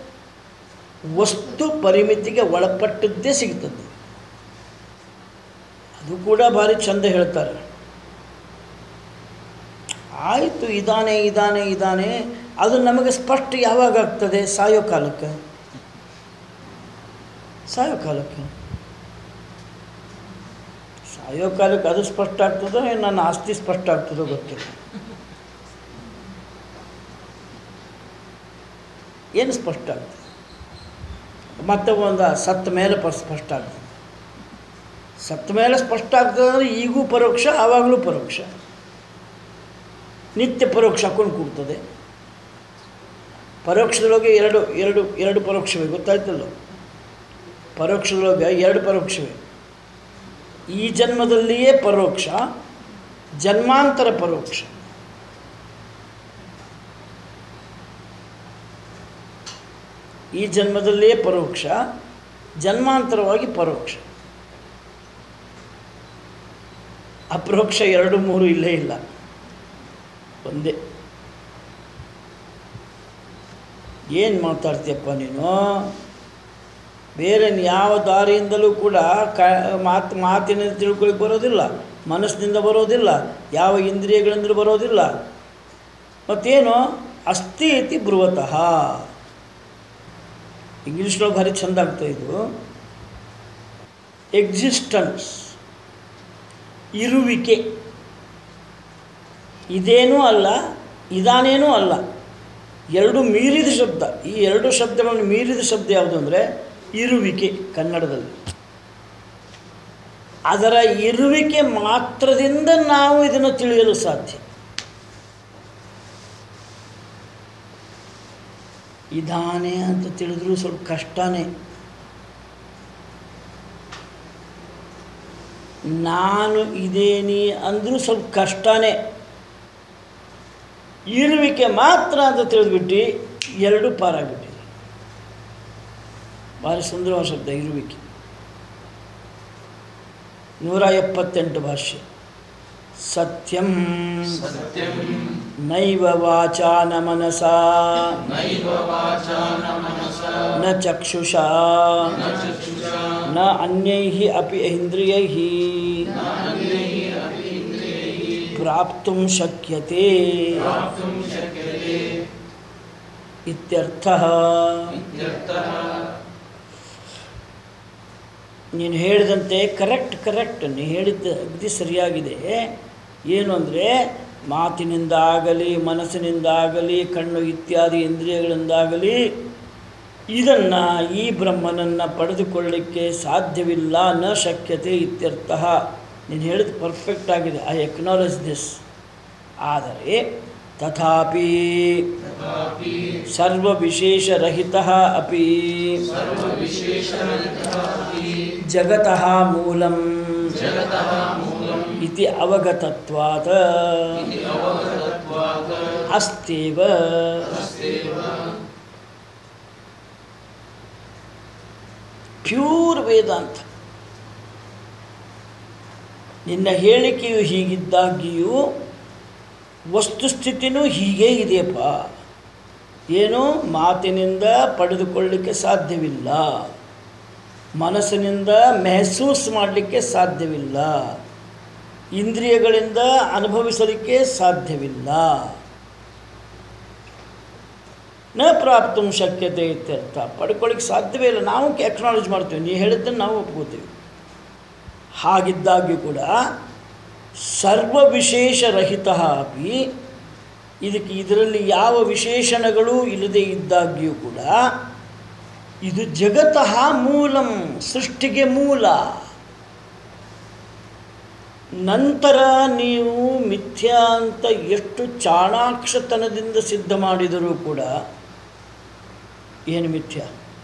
Speaker 3: ವಸ್ತು ಪರಿಮಿತಿಗೆ ಒಳಪಟ್ಟದ್ದೇ ಸಿಗ್ತದೆ ಅದು ಕೂಡ ಭಾರಿ ಚಂದ ಹೇಳ್ತಾರೆ ಆಯಿತು ಇದಾನೆ ಇದಾನೆ ಇದಾನೆ ಅದು ನಮಗೆ ಸ್ಪಷ್ಟ ಯಾವಾಗ ಆಗ್ತದೆ ಸಾಯೋ ಕಾಲಕ್ಕೆ ಸಾಯೋ ಕಾಲಕ್ಕೆ ಸಾಯೋ ಕಾಲಕ್ಕೆ ಅದು ಸ್ಪಷ್ಟ ಆಗ್ತದೋ ಏನು ನನ್ನ ಆಸ್ತಿ ಸ್ಪಷ್ಟ ಆಗ್ತದೋ ಗೊತ್ತಿಲ್ಲ ಏನು ಸ್ಪಷ್ಟ ಆಗ್ತದೆ ಮತ್ತೆ ಒಂದು ಸತ್ತ ಮೇಲೆ ಪ ಸ್ಪಷ್ಟ ಆಗ್ತದೆ ಸತ್ತ ಮೇಲೆ ಸ್ಪಷ್ಟ ಆಗ್ತದೆ ಅಂದರೆ ಈಗೂ ಪರೋಕ್ಷ ಆವಾಗಲೂ ಪರೋಕ್ಷ ನಿತ್ಯ ಪರೋಕ್ಷ ಹಾಕೊಂಡು ಕೂಡ್ತದೆ ಪರೋಕ್ಷದೊಳಗೆ ಎರಡು ಎರಡು ಎರಡು ಪರೋಕ್ಷವೇ ಗೊತ್ತಾಯ್ತಲ್ಲ ಪರೋಕ್ಷದೊಳಗೆ ಎರಡು ಪರೋಕ್ಷವೇ ಈ ಜನ್ಮದಲ್ಲಿಯೇ ಪರೋಕ್ಷ ಜನ್ಮಾಂತರ ಪರೋಕ್ಷ ಈ ಜನ್ಮದಲ್ಲಿಯೇ ಪರೋಕ್ಷ ಜನ್ಮಾಂತರವಾಗಿ ಪರೋಕ್ಷ ಅಪರೋಕ್ಷ ಎರಡು ಮೂರು ಇಲ್ಲೇ ಇಲ್ಲ ಒಂದೇ ಏನು ಮಾತಾಡ್ತೀಯಪ್ಪ ನೀನು ಬೇರೆ ಯಾವ ದಾರಿಯಿಂದಲೂ ಕೂಡ ಕ ಮಾತು ಮಾತಿನಿಂದ ತಿಳ್ಕೊಳಿಕ್ಕೆ ಬರೋದಿಲ್ಲ ಮನಸ್ಸಿನಿಂದ ಬರೋದಿಲ್ಲ ಯಾವ ಇಂದ್ರಿಯಗಳಿಂದಲೂ ಬರೋದಿಲ್ಲ ಮತ್ತೇನು ಅಸ್ಥಿ ಇತಿ ಬ್ರುವತಃ ಇಂಗ್ಲೀಷ್ನೊಳಗೆ ಭಾರಿ ಚಂದ ಆಗ್ತಾ ಇದು ಎಕ್ಸಿಸ್ಟನ್ಸ್ ಇರುವಿಕೆ ಇದೇನೂ ಅಲ್ಲ ಇದಾನೇನೂ ಅಲ್ಲ ಎರಡು ಮೀರಿದ ಶಬ್ದ ಈ ಎರಡು ಶಬ್ದಗಳನ್ನು ಮೀರಿದ ಶಬ್ದ ಯಾವುದು ಅಂದರೆ ಇರುವಿಕೆ ಕನ್ನಡದಲ್ಲಿ ಅದರ ಇರುವಿಕೆ ಮಾತ್ರದಿಂದ ನಾವು ಇದನ್ನು ತಿಳಿಯಲು ಸಾಧ್ಯ ಇದಾನೆ ಅಂತ ತಿಳಿದ್ರೂ ಸ್ವಲ್ಪ ಕಷ್ಟನೇ ನಾನು ಇದೇನಿ ಅಂದರೂ ಸ್ವಲ್ಪ ಕಷ್ಟನೇ ಇರುವಿಕೆ ಮಾತ್ರ ಅಂತ ತಿಳಿದ್ಬಿಟ್ಟು ಎರಡು ಪಾರಾಗ್ಬಿಟ್ಟಿದೆ ಭಾರಿ ಸುಂದರವಾದ ಶಬ್ದ ಇರುವಿಕೆ ನೂರ ಎಪ್ಪತ್ತೆಂಟು ಭಾಷೆ ಸತ್ಯಂ
Speaker 1: ಸತ್ಯಂ
Speaker 3: ನೈವ ವಾಚಾ ನ ಮನಸ
Speaker 1: ನೈವ ವಾಚಾ ನ ಮನಸ
Speaker 3: ನ ಚಕ್ಷುಷಾ
Speaker 1: ನ ಚಕ್ಷುಷಾ
Speaker 3: ನ ಅನ್ಯೈಃ ಅಪಿ ಇಂದ್ರಿಯೈಃ
Speaker 1: ನ ಅನ್ಯೈಃ ಅಪಿ ಇಂದ್ರಿಯೈಃ
Speaker 3: ಪ್ರಾಪ್ತುಂ ಶಕ್ಯತೆ
Speaker 1: ಪ್ರಾಪ್ತುಂ ಶಕ್ಯತೆ
Speaker 3: ಇತ್ಯರ್ಥಃ
Speaker 1: ಇತ್ಯರ್ಥಃ
Speaker 3: ನೀನು ಹೇಳಿದಂತೆ ಕರೆಕ್ಟ್ ಕರೆಕ್ಟ್ ನೀನು ಹೇಳಿದ್ದ ಅಗದಿ ಸರಿಯಾಗಿದೆ ಏನು ಅಂದರೆ ಮಾತಿನಿಂದಾಗಲಿ ಮನಸ್ಸಿನಿಂದಾಗಲಿ ಕಣ್ಣು ಇತ್ಯಾದಿ ಇಂದ್ರಿಯಗಳಿಂದಾಗಲಿ ಇದನ್ನು ಈ ಬ್ರಹ್ಮನನ್ನು ಪಡೆದುಕೊಳ್ಳಿಕ್ಕೆ ಸಾಧ್ಯವಿಲ್ಲ ನ ಶಕ್ಯತೆ ಇತ್ಯರ್ಥ ನೀನು ಹೇಳಿದ ಪರ್ಫೆಕ್ಟ್ ಆಗಿದೆ ಐ ಎಕ್ನಾಲೇಜ್ ದಿಸ್ ಆದರೆ ತಥಾಪಿ ಸರ್ವವಿಶೇಷರಹಿತಃ ಅಪಿ ಜಗತಃ ಮೂಲಂ
Speaker 1: ಜಗತಃ ಮೂಲಂ
Speaker 3: ಇತಿ ಅವಗತತ್ವಾತ್
Speaker 1: ಇತಿ ಅವಗತತ್ವಾತ್
Speaker 3: ಅಸ್ತೀವ
Speaker 1: ಅಸ್ತೇವ
Speaker 3: ಪ್ಯೂರ್ ವೇದಾಂತ ನಿನ್ನ ಹೇಳಿಕೆಯು ಹೀಗಿದ್ದಾಗಿಯೂ ವಸ್ತುಸ್ಥಿತಿನೂ ಹೀಗೇ ಇದೆಯಪ್ಪ ಏನು ಮಾತಿನಿಂದ ಪಡೆದುಕೊಳ್ಳಲಿಕ್ಕೆ ಸಾಧ್ಯವಿಲ್ಲ ಮನಸ್ಸಿನಿಂದ ಮೆಹಸೂಸ್ ಮಾಡಲಿಕ್ಕೆ ಸಾಧ್ಯವಿಲ್ಲ ಇಂದ್ರಿಯಗಳಿಂದ ಅನುಭವಿಸಲಿಕ್ಕೆ ಸಾಧ್ಯವಿಲ್ಲ ನ ಪ್ರಾಪ್ತು ಶಕ್ಯತೆ ಇತ್ಯರ್ಥ ಪಡ್ಕೊಳ್ಳಿಕ್ಕೆ ಸಾಧ್ಯವೇ ಇಲ್ಲ ನಾವು ಎಕ್ನಾಲೇಜ್ ಮಾಡ್ತೀವಿ ನೀವು ಹೇಳಿದ್ದನ್ನು ನಾವು ಒಪ್ಕೋತೀವಿ ಹಾಗಿದ್ದಾಗ್ಯೂ ಕೂಡ ಸರ್ವ ವಿಶೇಷರಹಿತ ಅಪಿ ಇದಕ್ಕೆ ಇದರಲ್ಲಿ ಯಾವ ವಿಶೇಷಣಗಳೂ ಇಲ್ಲದೆ ಇದ್ದಾಗ್ಯೂ ಕೂಡ ಇದು ಜಗತಃ ಮೂಲಂ ಸೃಷ್ಟಿಗೆ ಮೂಲ ನಂತರ ನೀವು ಮಿಥ್ಯಾ ಅಂತ ಎಷ್ಟು ಚಾಣಾಕ್ಷತನದಿಂದ ಸಿದ್ಧ ಮಾಡಿದರೂ ಕೂಡ ಏನು ಮಿಥ್ಯ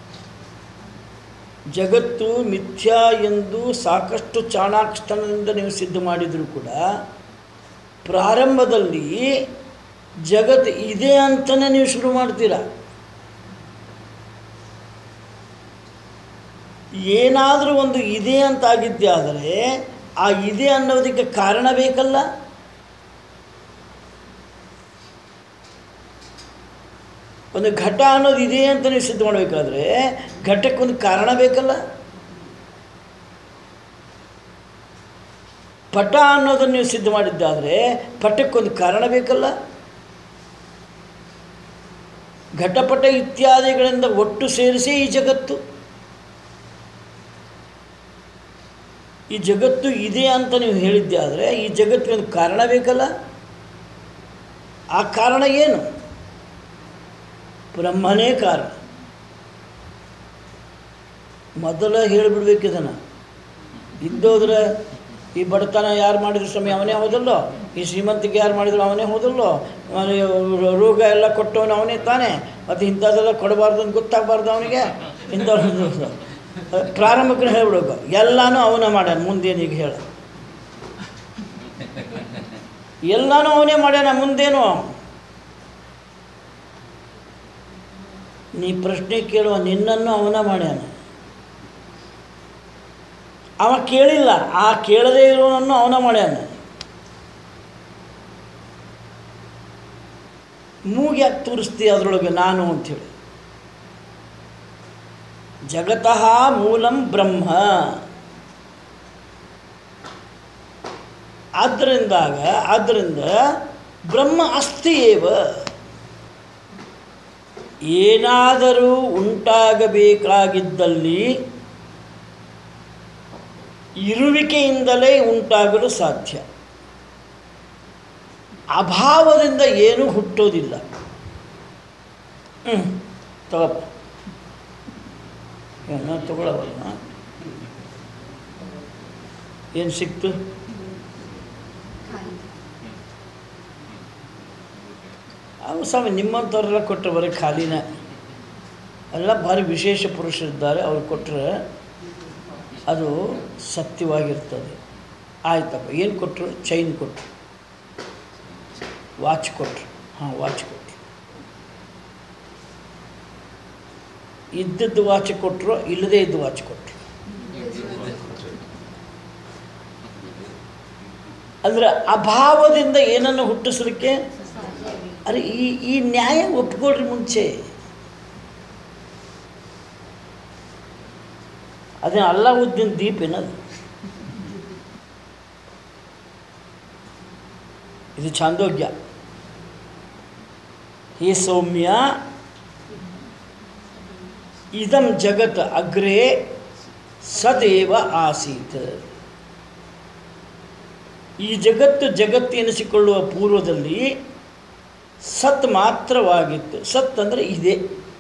Speaker 3: ಜಗತ್ತು ಮಿಥ್ಯಾ ಎಂದು ಸಾಕಷ್ಟು ಚಾಣಾಕ್ಷತನದಿಂದ ನೀವು ಸಿದ್ಧ ಮಾಡಿದರೂ ಕೂಡ ಪ್ರಾರಂಭದಲ್ಲಿ ಜಗತ್ತು ಇದೆ ಅಂತಲೇ ನೀವು ಶುರು ಮಾಡ್ತೀರಾ ಏನಾದರೂ ಒಂದು ಇದೆ ಅಂತ ಆಗಿದ್ದೆ ಆದರೆ ಆ ಇದೆ ಅನ್ನೋದಕ್ಕೆ ಕಾರಣ ಬೇಕಲ್ಲ ಒಂದು ಘಟ ಅನ್ನೋದು ಇದೆ ಅಂತ ನೀವು ಸಿದ್ಧ ಮಾಡಬೇಕಾದ್ರೆ ಘಟಕ್ಕೊಂದು ಕಾರಣ ಬೇಕಲ್ಲ ಪಟ ಅನ್ನೋದನ್ನು ನೀವು ಸಿದ್ಧ ಮಾಡಿದ್ದಾದರೆ ಪಟಕ್ಕೊಂದು ಕಾರಣ ಬೇಕಲ್ಲ ಘಟಪಟ ಇತ್ಯಾದಿಗಳಿಂದ ಒಟ್ಟು ಸೇರಿಸಿ ಈ ಜಗತ್ತು ಈ ಜಗತ್ತು ಇದೆ ಅಂತ ನೀವು ಹೇಳಿದ್ದೆ ಆದರೆ ಈ ಜಗತ್ತಿಗೆ ಒಂದು ಕಾರಣ ಬೇಕಲ್ಲ ಆ ಕಾರಣ ಏನು ಬ್ರಹ್ಮನೇ ಕಾರಣ ಮೊದಲ ಹೇಳಿಬಿಡ್ಬೇಕು ಇದನ್ನು ಇದ್ದೋದ್ರೆ ಈ ಬಡತನ ಯಾರು ಮಾಡಿದ್ರು ಸ್ವಾಮಿ ಅವನೇ ಹೋದಲ್ಲೋ ಈ ಶ್ರೀಮಂತಿಗೆ ಯಾರು ಮಾಡಿದ್ರು ಅವನೇ ಹೋದಲ್ಲೋ ಅವನಿಗೆ ರೋಗ ಎಲ್ಲ ಕೊಟ್ಟವನು ಅವನೇ ತಾನೇ ಮತ್ತು ಇಂಥದ್ದೆಲ್ಲ ಕೊಡಬಾರ್ದು ಅಂತ ಗೊತ್ತಾಗಬಾರ್ದು ಅವನಿಗೆ ಇಂಥ ಪ್ರಾರಂಭಕ್ಕೆ ಹೇಳ್ಬಿಡ್ಬೇಕು ಎಲ್ಲನೂ ಅವನ ಮಾಡ್ಯಾನ ಮುಂದೇನು ಈಗ ಹೇಳ ಎಲ್ಲನೂ ಅವನೇ ಮಾಡ್ಯಾನ ಮುಂದೇನು ನೀ ಪ್ರಶ್ನೆ ಕೇಳುವ ನಿನ್ನನ್ನು ಅವನ ಮಾಡ್ಯಾನ ಅವ ಕೇಳಿಲ್ಲ ಆ ಕೇಳದೇ ಇರೋನನ್ನು ಅವನ ಮಾಡ್ಯಾನ ಮೂಗಿ ಯಾಕೆ ತೋರಿಸ್ತೀಯ ಅದರೊಳಗೆ ನಾನು ಅಂಥೇಳಿ ಜಗತಃ ಮೂಲಂ ಬ್ರಹ್ಮ ಆದ್ದರಿಂದಾಗ ಆದ್ದರಿಂದ ಬ್ರಹ್ಮ ಅಸ್ತಿ ಏವ ಏನಾದರೂ ಉಂಟಾಗಬೇಕಾಗಿದ್ದಲ್ಲಿ ಇರುವಿಕೆಯಿಂದಲೇ ಉಂಟಾಗಲು ಸಾಧ್ಯ ಅಭಾವದಿಂದ ಏನೂ ಹುಟ್ಟೋದಿಲ್ಲ ಹ್ಞೂ ತಗೋಪ್ಪ ಏನೋ ತಗೊಳ್ಳವಲ್ಲ ಏನು ಸಿಕ್ತು ಅವು ಸ್ವಾಮಿ ನಿಮ್ಮಂಥವ್ರೆಲ್ಲ ಕೊಟ್ಟರೆ ಬರೀ ಖಾಲಿನ ಎಲ್ಲ ಭಾರಿ ವಿಶೇಷ ಪುರುಷರಿದ್ದಾರೆ ಅವ್ರು ಕೊಟ್ಟರೆ ಅದು ಸತ್ಯವಾಗಿರ್ತದೆ ಆಯ್ತಪ್ಪ ಏನು ಕೊಟ್ಟರು ಚೈನ್ ಕೊಟ್ಟರು ವಾಚ್ ಕೊಟ್ಟರು ಹಾಂ ವಾಚ್ ಕೊಟ್ಟರು ಇದ್ದದ್ದು ವಾಚ್ ಕೊಟ್ಟರು ಇಲ್ಲದೇ ಇದ್ದು ವಾಚ್ ಕೊಟ್ಟರು ಅಂದರೆ ಅಭಾವದಿಂದ ಏನನ್ನು ಹುಟ್ಟಿಸಲಿಕ್ಕೆ ಅರೆ ಈ ಈ ನ್ಯಾಯ ಒಪ್ಕೊಳ್ರಿ ಮುಂಚೆ ಅದೇ ಅಲ್ಲಾವುದ್ದೀನ್ ದೀಪ್ ಏನದು ಇದು ಛಾಂದೋಗ್ಯ ಹೇ ಸೌಮ್ಯ ಇದಂ ಜಗತ್ ಅಗ್ರೇ ಸದೇವ ಆಸೀತ್ ಈ ಜಗತ್ತು ಜಗತ್ತು ಎನಿಸಿಕೊಳ್ಳುವ ಪೂರ್ವದಲ್ಲಿ ಸತ್ ಮಾತ್ರವಾಗಿತ್ತು ಸತ್ ಅಂದರೆ ಇದೆ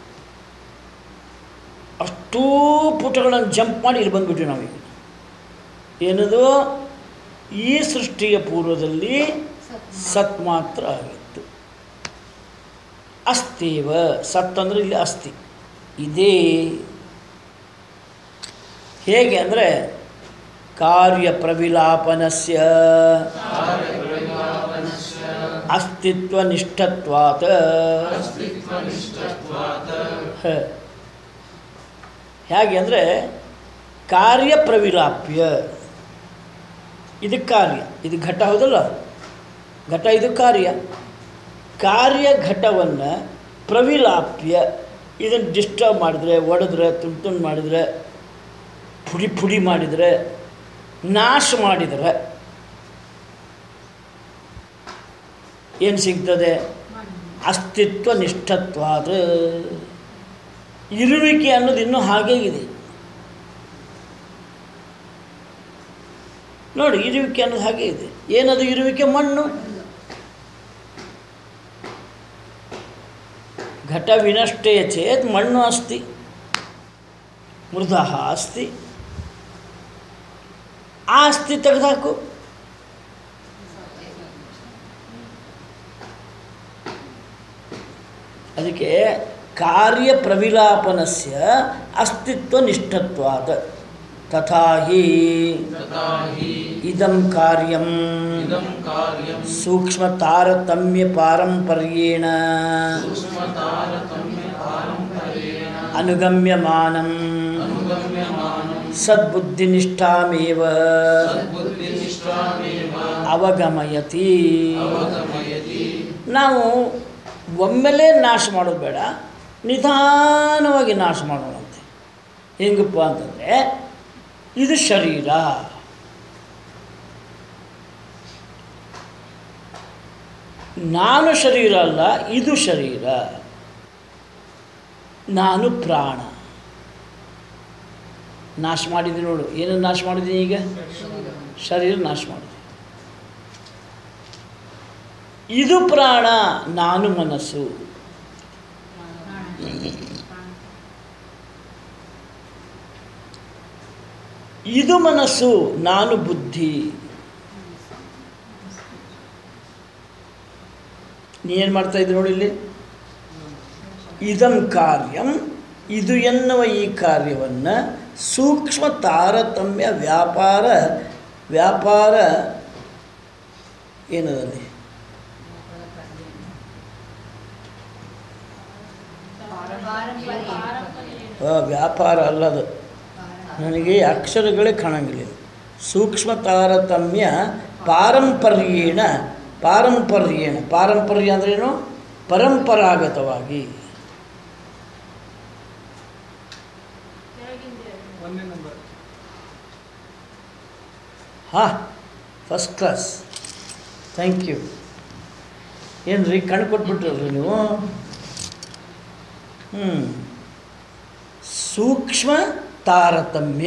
Speaker 3: ಅಷ್ಟೂ ಪುಟಗಳನ್ನು ಜಂಪ್ ಮಾಡಿ ಇಲ್ಲಿ ಬಂದ್ಬಿಟ್ವಿ ನಾವೀಗ ಏನದು ಈ ಸೃಷ್ಟಿಯ ಪೂರ್ವದಲ್ಲಿ ಸತ್ ಮಾತ್ರ ಆಗಿತ್ತು ಅಸ್ತಿವ ಸತ್ ಅಂದರೆ ಇಲ್ಲಿ ಅಸ್ತಿ ಇದೇ ಹೇಗೆ ಅಂದರೆ ಕಾರ್ಯ ಪ್ರವಿಲಾಪನಸ್ಯ ಅಸ್ತಿತ್ವ ನಿಷ್ಠತ್ವಾತ ಹ. ಹೇಗೆ ಅಂದರೆ ಕಾರ್ಯ ಪ್ರವಿಲಾಪ್ಯ ಇದು ಕಾರ್ಯ ಇದು ಘಟ ಹೌದಲ್ಲ ಘಟ ಇದು ಕಾರ್ಯ ಕಾರ್ಯ ಘಟವನ್ನು ಪ್ರವಿಲಾಪ್ಯ ಇದನ್ನು ಡಿಸ್ಟರ್ಬ್ ಮಾಡಿದ್ರೆ ಒಡೆದ್ರೆ ತುಂಡು ತುಂಡು ಮಾಡಿದರೆ ಪುಡಿ ಪುಡಿ ಮಾಡಿದರೆ ನಾಶ ಮಾಡಿದರೆ ಏನು ಸಿಗ್ತದೆ ಅಸ್ತಿತ್ವ ನಿಷ್ಠತ್ವಾದ ಇರುವಿಕೆ ಅನ್ನೋದು ಇನ್ನೂ ಹಾಗೇ ಇದೆ ನೋಡಿ ಇರುವಿಕೆ ಅನ್ನೋದು ಹಾಗೆ ಇದೆ ಏನದು ಇರುವಿಕೆ ಮಣ್ಣು ಘಟ ವಿನಷ್ಟೇ ಚೇತ್ ಮಣ್ಣು ಅಸ್ತಿ ಮೃದ ಅಸ್ತಿ ಆ ಅಸ್ಥಿ ತೆಗೆದಾಕು ಅದಕ್ಕೆ ಕಾರ್ಯ ಪ್ರವಿಲಾಪನಸ್ಯ ಅಸ್ತಿತ್ವ ನಿಷ್ಠತ್ವಾದ ತಥಾ ಹಿ
Speaker 1: तथा हि
Speaker 3: ಇದಂ ಕಾರ್ಯಂ
Speaker 1: इदं कार्यं
Speaker 3: ಸೂಕ್ಷ್ಮ ತಾರತಮ್ಯ ಪಾರಂಪರ್ಯೇಣ
Speaker 1: सूक्ष्मतारतम्यपारम्पर्येण
Speaker 3: ಅನುಗಮ್ಯಮಾನಂ
Speaker 1: अनुगम्यमानं
Speaker 3: ಸದ್ಬುದ್ಧಿನಿಷ್ಠಾಮೇವ
Speaker 1: सद्बुद्धिनिष्ठामेव
Speaker 3: ಅವಗಮಯತಿ
Speaker 1: अवगमयति
Speaker 3: ನಾವು ಒಮ್ಮೆಲೇ ನಾಶ ಮಾಡೋದು ಬೇಡ ನಿಧಾನವಾಗಿ ನಾಶ ಮಾಡೋಣಂತೆ ಹೆಂಗಪ್ಪ ಅಂತಂದರೆ ಇದು ಶರೀರ ನಾನು ಶರೀರ ಅಲ್ಲ ಇದು ಶರೀರ ನಾನು ಪ್ರಾಣ ನಾಶ ಮಾಡಿದ್ದೀನಿ ನೋಡು ಏನನ್ನು ನಾಶ ಮಾಡಿದ್ದೀನಿ ಈಗ ಶರೀರ ನಾಶ ಮಾಡಿದೆ ಇದು ಪ್ರಾಣ ನಾನು ಮನಸ್ಸು ಇದು ಮನಸ್ಸು ನಾನು ಬುದ್ಧಿ ನೀ ಏನು ಮಾಡ್ತಾ ಇದ್ದಿ ನೋಡಿ ಇಲ್ಲಿ ಇದಂ ಕಾರ್ಯಂ ಇದು ಎನ್ನುವ ಈ ಕಾರ್ಯವನ್ನು ಸೂಕ್ಷ್ಮ ತಾರತಮ್ಯ ವ್ಯಾಪಾರ ವ್ಯಾಪಾರ ಏನದಲ್ಲಿ ಆ, ವ್ಯಾಪಾರ ಅಲ್ಲದು ನನಗೆ ಅಕ್ಷರಗಳೇ ಕಾಣಂಗಿಲ್ಲ ಸೂಕ್ಷ್ಮ ತಾರತಮ್ಯ ಪಾರಂಪರ್ಯೇಣ ಪಾರಂಪರ್ಯೇಣ ಪಾರಂಪರ್ಯ ಅಂದ್ರೇನು ಪರಂಪರಾಗತವಾಗಿ ಹಾಂ ಫಸ್ಟ್ ಕ್ಲಾಸ್ ಥ್ಯಾಂಕ್ ಯು ಏನು ರೀ ಕಣ್ಣು ಕೊಟ್ಬಿಟ್ರಲ್ರಿ ನೀವು ಹ್ಞೂ ಸೂಕ್ಷ್ಮ ತಾರತಮ್ಯ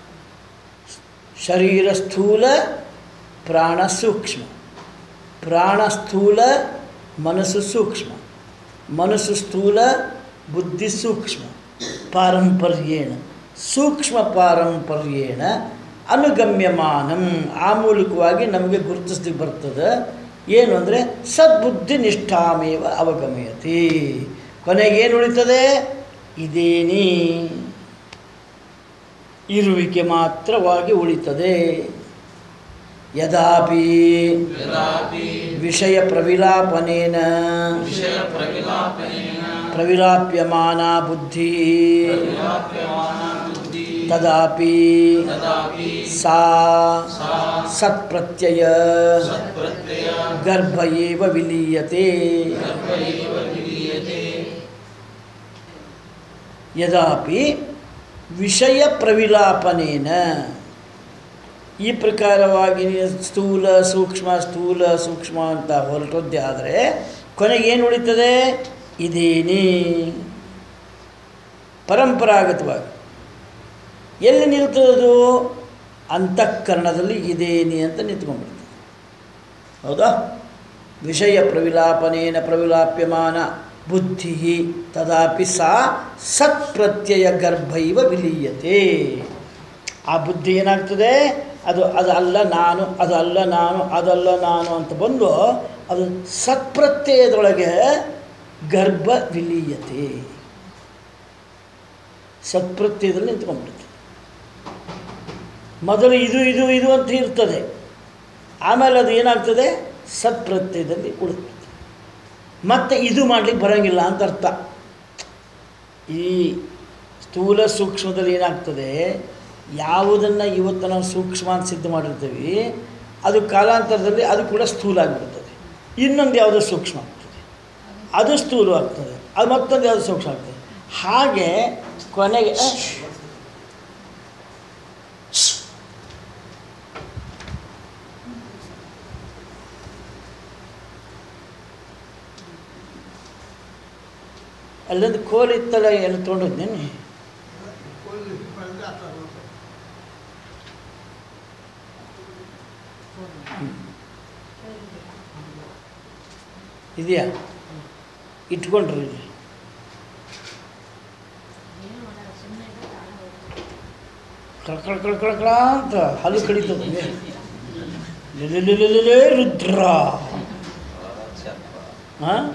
Speaker 3: ಶರೀರ ಸ್ಥೂಲ ಪ್ರಾಣ ಸೂಕ್ಷ್ಮ ಪ್ರಾಣ ಸ್ಥೂಲ ಮನಸ್ಸು ಸೂಕ್ಷ್ಮ ಮನಸ್ಸು ಸ್ಥೂಲ ಬುದ್ಧಿ ಸೂಕ್ಷ್ಮ ಪಾರಂಪರ್ಯೇಣ ಸೂಕ್ಷ್ಮ ಪಾರಂಪರ್ಯೇಣ ಅನುಗಮ್ಯಮಾನಂ ಆ ಮೂಲಕವಾಗಿ ನಮಗೆ ಗುರುತಿಸ್ಲಿಕ್ಕೆ ಬರ್ತದೆ ಏನು ಅಂದರೆ ಸದ್ಬುದ್ಧಿ ನಿಷ್ಠಾಮೇವ ಅವಗಮಯತಿ ಕೊನೆಗೆ ಏನು ಉಳಿತದೆ ಇದೇನೇ ಇರುವಿಕೆ ಮಾತ್ರವಾಗಿ ಉಳಿತದೆ ಯದಾಪಿ
Speaker 1: यदापि
Speaker 3: ವಿಷಯ ಪ್ರವಿಲಾಪನೇನ
Speaker 1: विषयप्रविलापनेन
Speaker 3: ಪ್ರವಿಲಾಪ್ಯಮಾನ ಬುದ್ಧಿ
Speaker 1: प्रविलाप्यमाना बुद्धिः
Speaker 3: ತದಾಪಿ
Speaker 1: तदापि
Speaker 3: ಸಾ
Speaker 1: सा
Speaker 3: ಸತ್ಪ್ರತ್ಯಯ
Speaker 1: सत्प्रत्यय
Speaker 3: ಗರ್ಭ ಏವ ವಿಲೀಯತೆ
Speaker 1: गर्भ एव विलीयते
Speaker 3: ಯದಾಪಿ ವಿಷಯ ಪ್ರವಿಲಾಪನೇನ ಈ ಪ್ರಕಾರವಾಗಿ ನೀವು ಸ್ಥೂಲ ಸೂಕ್ಷ್ಮ ಸ್ಥೂಲ ಸೂಕ್ಷ್ಮ ಅಂತ ಹೊರಟದ್ದೇ ಆದರೆ ಕೊನೆಗೆ ಏನು ಉಳಿತದೆ ಇದೇನೇ ಪರಂಪರಾಗತವಾಗಿ ಎಲ್ಲಿ ನಿಲ್ತದದು ಅಂತಃಕರಣದಲ್ಲಿ ಇದೇನಿ ಅಂತ ನಿಂತ್ಕೊಂಡ್ಬಿಡ್ತದೆ ಹೌದಾ ವಿಷಯ ಪ್ರವಿಲಾಪನೇನ ಪ್ರವಿಲಾಪ್ಯಮಾನ ಬುದ್ಧಿ ತದಾಪಿ ಸಾ ಸತ್ಪ್ರತ್ಯಯ ಗರ್ಭೈವ ವಿಲೀಯತೆ ಆ ಬುದ್ಧಿ ಏನಾಗ್ತದೆ ಅದು ಅದು ಅಲ್ಲ ನಾನು ಅದು ಅಲ್ಲ ನಾನು ಅದಲ್ಲ ನಾನು ಅಂತ ಬಂದು ಅದು ಸತ್ಪ್ರತ್ಯಯದೊಳಗೆ ಗರ್ಭ ವಿಲೀಯತೆ ಸತ್ಪ್ರತ್ಯಯದಲ್ಲಿ ನಿಂತ್ಕೊಂಡ್ಬಿಡುತ್ತೆ ಮೊದಲು ಇದು ಇದು ಇದು ಅಂತ ಇರ್ತದೆ ಆಮೇಲೆ ಅದು ಏನಾಗ್ತದೆ ಸತ್ಪ್ರತ್ಯಯದಲ್ಲಿ ಉಳಿದ್ಬಿಡುತ್ತೆ ಮತ್ತೆ ಇದು ಮಾಡಲಿಕ್ಕೆ ಬರೋಂಗಿಲ್ಲ ಅಂತ ಅರ್ಥ ಈ ಸ್ಥೂಲ ಸೂಕ್ಷ್ಮದಲ್ಲಿ ಏನಾಗ್ತದೆ ಯಾವುದನ್ನು ಇವತ್ತು ನಾವು ಸೂಕ್ಷ್ಮ ಅಂತ ಸಿದ್ಧ ಮಾಡಿರ್ತೀವಿ ಅದು ಕಾಲಾಂತರದಲ್ಲಿ ಅದು ಕೂಡ ಸ್ಥೂಲ ಆಗಿಬಿಡ್ತದೆ ಇನ್ನೊಂದು ಯಾವುದೋ ಸೂಕ್ಷ್ಮ ಆಗ್ತದೆ ಅದು ಸ್ಥೂಲ ಆಗ್ತದೆ ಅದು ಮತ್ತೊಂದು ಯಾವುದು ಸೂಕ್ಷ್ಮ ಆಗ್ತದೆ ಹಾಗೆ ಕೊನೆಗೆ ಅಲ್ಲೊಂದು ಕೋಲ್ ಇತ್ತಲ್ಲ ಎಲ್ಲ ತೊಗೊಂಡೋದ್ನೇನೆ ಇದೆಯಾ ಇಟ್ಕೊಂಡ್ರಿ ಇಲ್ಲಿ ಕಳ ಕಳ ಕಳ ಕಳ ಕಳ ಅಂತ ಹಲ್ಲು ಕಡಿತದೆ ಲಿಲಿಲಿಲಿಲಿಲೇ ರುದ್ರ ಹಾಂ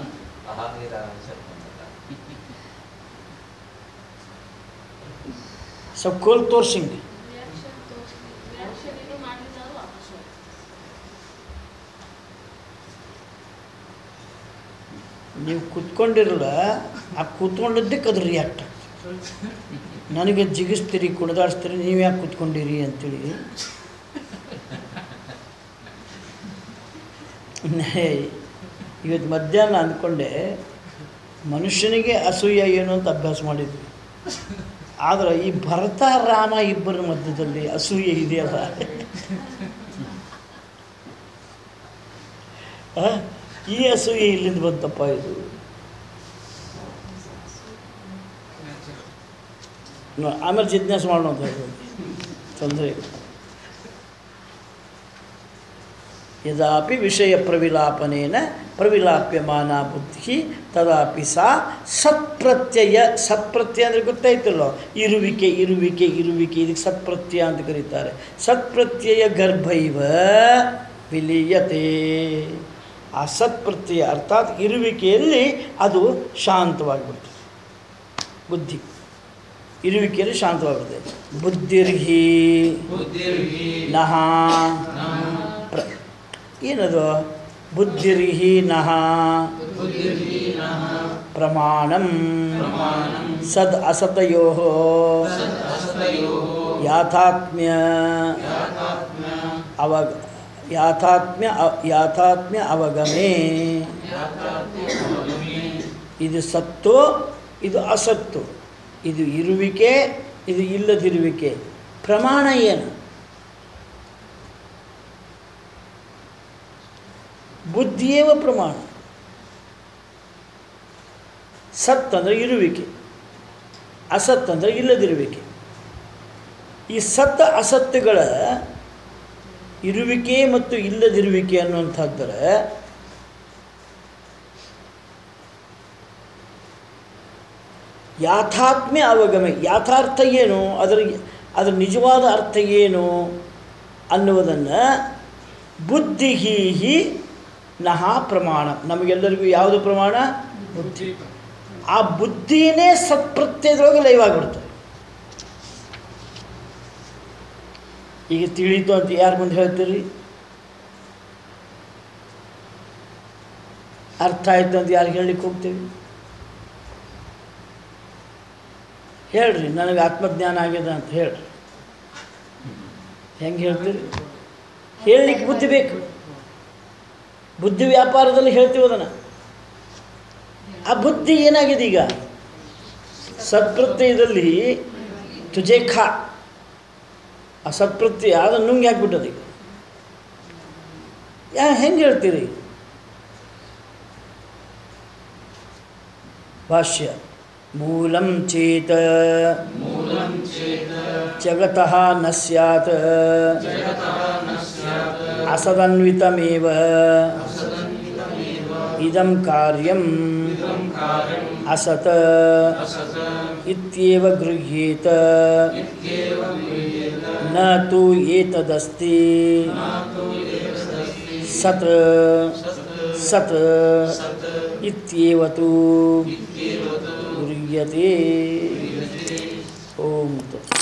Speaker 3: ಸ್ವಲ್ಪ ಕೋಲ್ ತೋರ್ಸಿಂಗ್ ನೀವು ಕುತ್ಕೊಂಡಿರಲ್ಲ ಆ ಕೂತ್ಕೊಂಡಿದ್ದಕ್ಕೆ ಅದು ರಿಯಾಕ್ಟ್ ಆಗ್ತದೆ ನನಗೆ ಜಿಗಿಸ್ತೀರಿ ಕುಣಿದಾಡಿಸ್ತೀರಿ ನೀವು ಯಾಕೆ ಕೂತ್ಕೊಂಡಿರಿ ಅಂತೇಳಿ ನೇ, ಇವತ್ತು ಮಧ್ಯಾಹ್ನ ಅಂದ್ಕೊಂಡೆ ಮನುಷ್ಯನಿಗೆ ಅಸೂಯ ಏನು ಅಂತ ಅಭ್ಯಾಸ ಮಾಡಿದ್ವಿ ಆದರೆ ಈ ಭರತ ರಾಮ ಇಬ್ಬರ ಮಧ್ಯದಲ್ಲಿ ಅಸೂಯೆ ಇದೆಯಲ್ಲ ಆ? ಈ ಅಸೂಯೆ ಇಲ್ಲಿಂದ ಬಂತಪ್ಪ ಇದು ನ- ಆಮೇಲೆ ಜಿಜ್ಞಾಸೆ ಮಾಡೋಣ ಅಂತ ಹೇಳ್ಬೋದು ತೊಂದರೆ ಇಲ್ಲ ಯದಾಪಿ ವಿಷಯ ಪ್ರವಿಲಾಪನೇನ ಪ್ರವಿಲಾಪ್ಯಮಾನ ಬುದ್ಧಿ ತದಾಪಿ ಸಾ ಸತ್ಪ್ರತ್ಯಯ ಸತ್ಪ್ರತ್ಯಯ ಅಂದರೆ ಗೊತ್ತಾಯ್ತಲ್ಲೋ ಇರುವಿಕೆ ಇರುವಿಕೆ ಇರುವಿಕೆ ಇದಕ್ಕೆ ಸತ್ಪ್ರತ್ಯಯ ಅಂತ ಕರೀತಾರೆ ಸತ್ಪ್ರತ್ಯಯ ಗರ್ಭೈವ ವಿಲೀಯತೆ ಆ ಸತ್ಪ್ರತ್ಯಯ ಅರ್ಥಾತ್ ಇರುವಿಕೆಯಲ್ಲಿ ಅದು ಶಾಂತವಾಗಿಬಿಡ್ತದೆ ಬುದ್ಧಿ ಇರುವಿಕೆಯಲ್ಲಿ ಶಾಂತವಾಗಿಬಿಡ್ತದೆ ಬುದ್ಧಿರ್ಹಿ
Speaker 1: ಬುದ್ಧಿರ್ಹಿ
Speaker 3: ನಹ
Speaker 1: ನಃ
Speaker 3: ಪ್ರ ಏನದು ಬುದ್ಧಿರ್ಹಿ ನಹ
Speaker 1: ಬುದ್ಧಿರ್ಹಿ ನಃ
Speaker 3: ಪ್ರಮಾಣಂ
Speaker 1: ಪ್ರಮಾಣಂ
Speaker 3: ಸದ್ ಅಸತಯೋ
Speaker 1: ಸದಸ್ತಯೋಃ
Speaker 3: ಯಾಥಾತ್ಮ್ಯ
Speaker 1: ಯಾಥಾತ್ಮ್ಯ
Speaker 3: ಅವಗ ಯಾಥಾತ್ಮ್ಯ ಅ- ಯಾಥಾತ್ಮ್ಯ ಅವಗಮೇ
Speaker 1: ಯಾಥಾತ್ಮ್ಯ ಅವಗಮೇ
Speaker 3: ಇದು ಸತ್ತು ಇದು ಅಸತ್ತು ಇದು ಇರುವಿಕೆ ಇದು ಇಲ್ಲದಿರುವಿಕೆ ಪ್ರಮಾಣ ಏನು ಬುದ್ಧಿಯೇವ ಪ್ರಮಾಣ ಸತ್ ಅಂದರೆ ಇರುವಿಕೆ ಅಸತ್ ಅಂದರೆ ಇಲ್ಲದಿರುವಿಕೆ ಈ ಸತ್ತ ಅಸತ್ತುಗಳ ಇರುವಿಕೆ ಮತ್ತು ಇಲ್ಲದಿರುವಿಕೆ ಅನ್ನುವಂಥದ್ದರ ಯಾಥಾತ್ಮ್ಯ ಅವಗಮೆ ಯಾಥಾರ್ಥ ಏನು ಅದರ ಅದರ ನಿಜವಾದ ಅರ್ಥ ಏನು ಅನ್ನುವುದನ್ನು ಬುದ್ಧಿಹೀಹಿ ನಹ ಪ್ರಮಾಣ ನಮಗೆಲ್ಲರಿಗೂ ಯಾವುದು ಪ್ರಮಾಣ ಬುದ್ಧಿ ಆ ಬುದ್ಧಿನೇ ಸತ್ಪ್ರತ್ಯಯದೊಳಗೆ ಲೈವ್ ಆಗಿಬಿಡ್ತದೆ ಈಗ ತಿಳಿತು ಅಂತ ಯಾರ ಮುಂದೆ ಹೇಳ್ತೀರಿ ಅರ್ಥ ಆಯ್ತು ಅಂತ ಯಾರಿಗೆ ಹೇಳಲಿಕ್ಕೆ ಹೋಗ್ತೀವಿ ಹೇಳ್ರಿ ನನಗೆ ಆತ್ಮಜ್ಞಾನ ಆಗ್ಯದ ಅಂತ ಹೇಳ್ರಿ ಹೆಂಗೆ ಹೇಳ್ತೀರಿ ಹೇಳಲಿಕ್ಕೆ ಬುದ್ಧಿ ಬೇಕು ಬುದ್ಧಿ ವ್ಯಾಪಾರದಲ್ಲಿ ಹೇಳ್ತೀವಿ ಅದನ್ನು ಆ ಬುದ್ಧಿ ಏನಾಗಿದೆ ಈಗ ಸತ್ಪ್ರತ್ಯಯದಲ್ಲಿ ತುಜೆ ಖಾ ಆ ಸತ್ಪ್ರತ್ಯಯ ಅದನ್ನು ನುಂಗಿ ಹಾಕ್ಬಿಟ್ಟದ ಈಗ ಯಾ ಹೆಂಗೆ ಹೇಳ್ತೀರಿ ಭಾಷ್ಯ ಮೂಲಂ ಚೇತ
Speaker 1: ಮೂಲಂ ಚೇತ
Speaker 3: ಜಗತಃ ನ ಸ್ಯಾತ್
Speaker 1: ಜಗತಃ ನ ಸ್ಯಾತ್
Speaker 3: ಅಸದನ್ವಿತಮೇವ
Speaker 1: ಸದನ್ವಿತಮೇವ
Speaker 3: ಇದಂ ಕಾರ್ಯಂ
Speaker 1: इदं कार्यम्
Speaker 3: ಅಸತ
Speaker 1: असत
Speaker 3: ಇತ್ಯೇವ ಗೃಹ್ಯೇತ
Speaker 1: इत्येव गृह्येत
Speaker 3: ನ ತು ಏತದಸ್ತಿ
Speaker 1: न तु एतदस्ति
Speaker 3: ಸತ್
Speaker 1: सत्
Speaker 3: ಸತ್
Speaker 1: सत्
Speaker 3: ಇತ್ಯೇವ ತು
Speaker 1: इत्येव तु
Speaker 3: ಗೃಹ್ಯತೆ
Speaker 1: गृह्यते
Speaker 3: ಓಂ ತತ್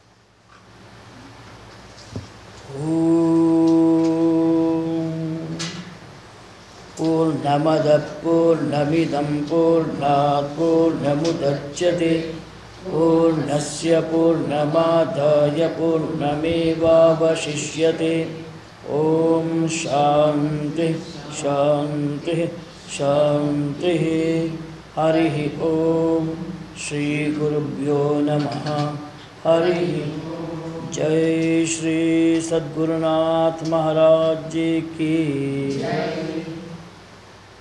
Speaker 3: पूर्णमद पूर्णमिदं पूर्णात् पूर्णमुदच्यते पूर्णस्य पूर्णमादाय पूर्णमेवावशिष्यते ॐ शान्तिः शान्तिः शान्तिः हरिः ॐ श्रीगुरुभ्यो नमः हरिः जय श्री सद्गुरुनाथ महाराज जी की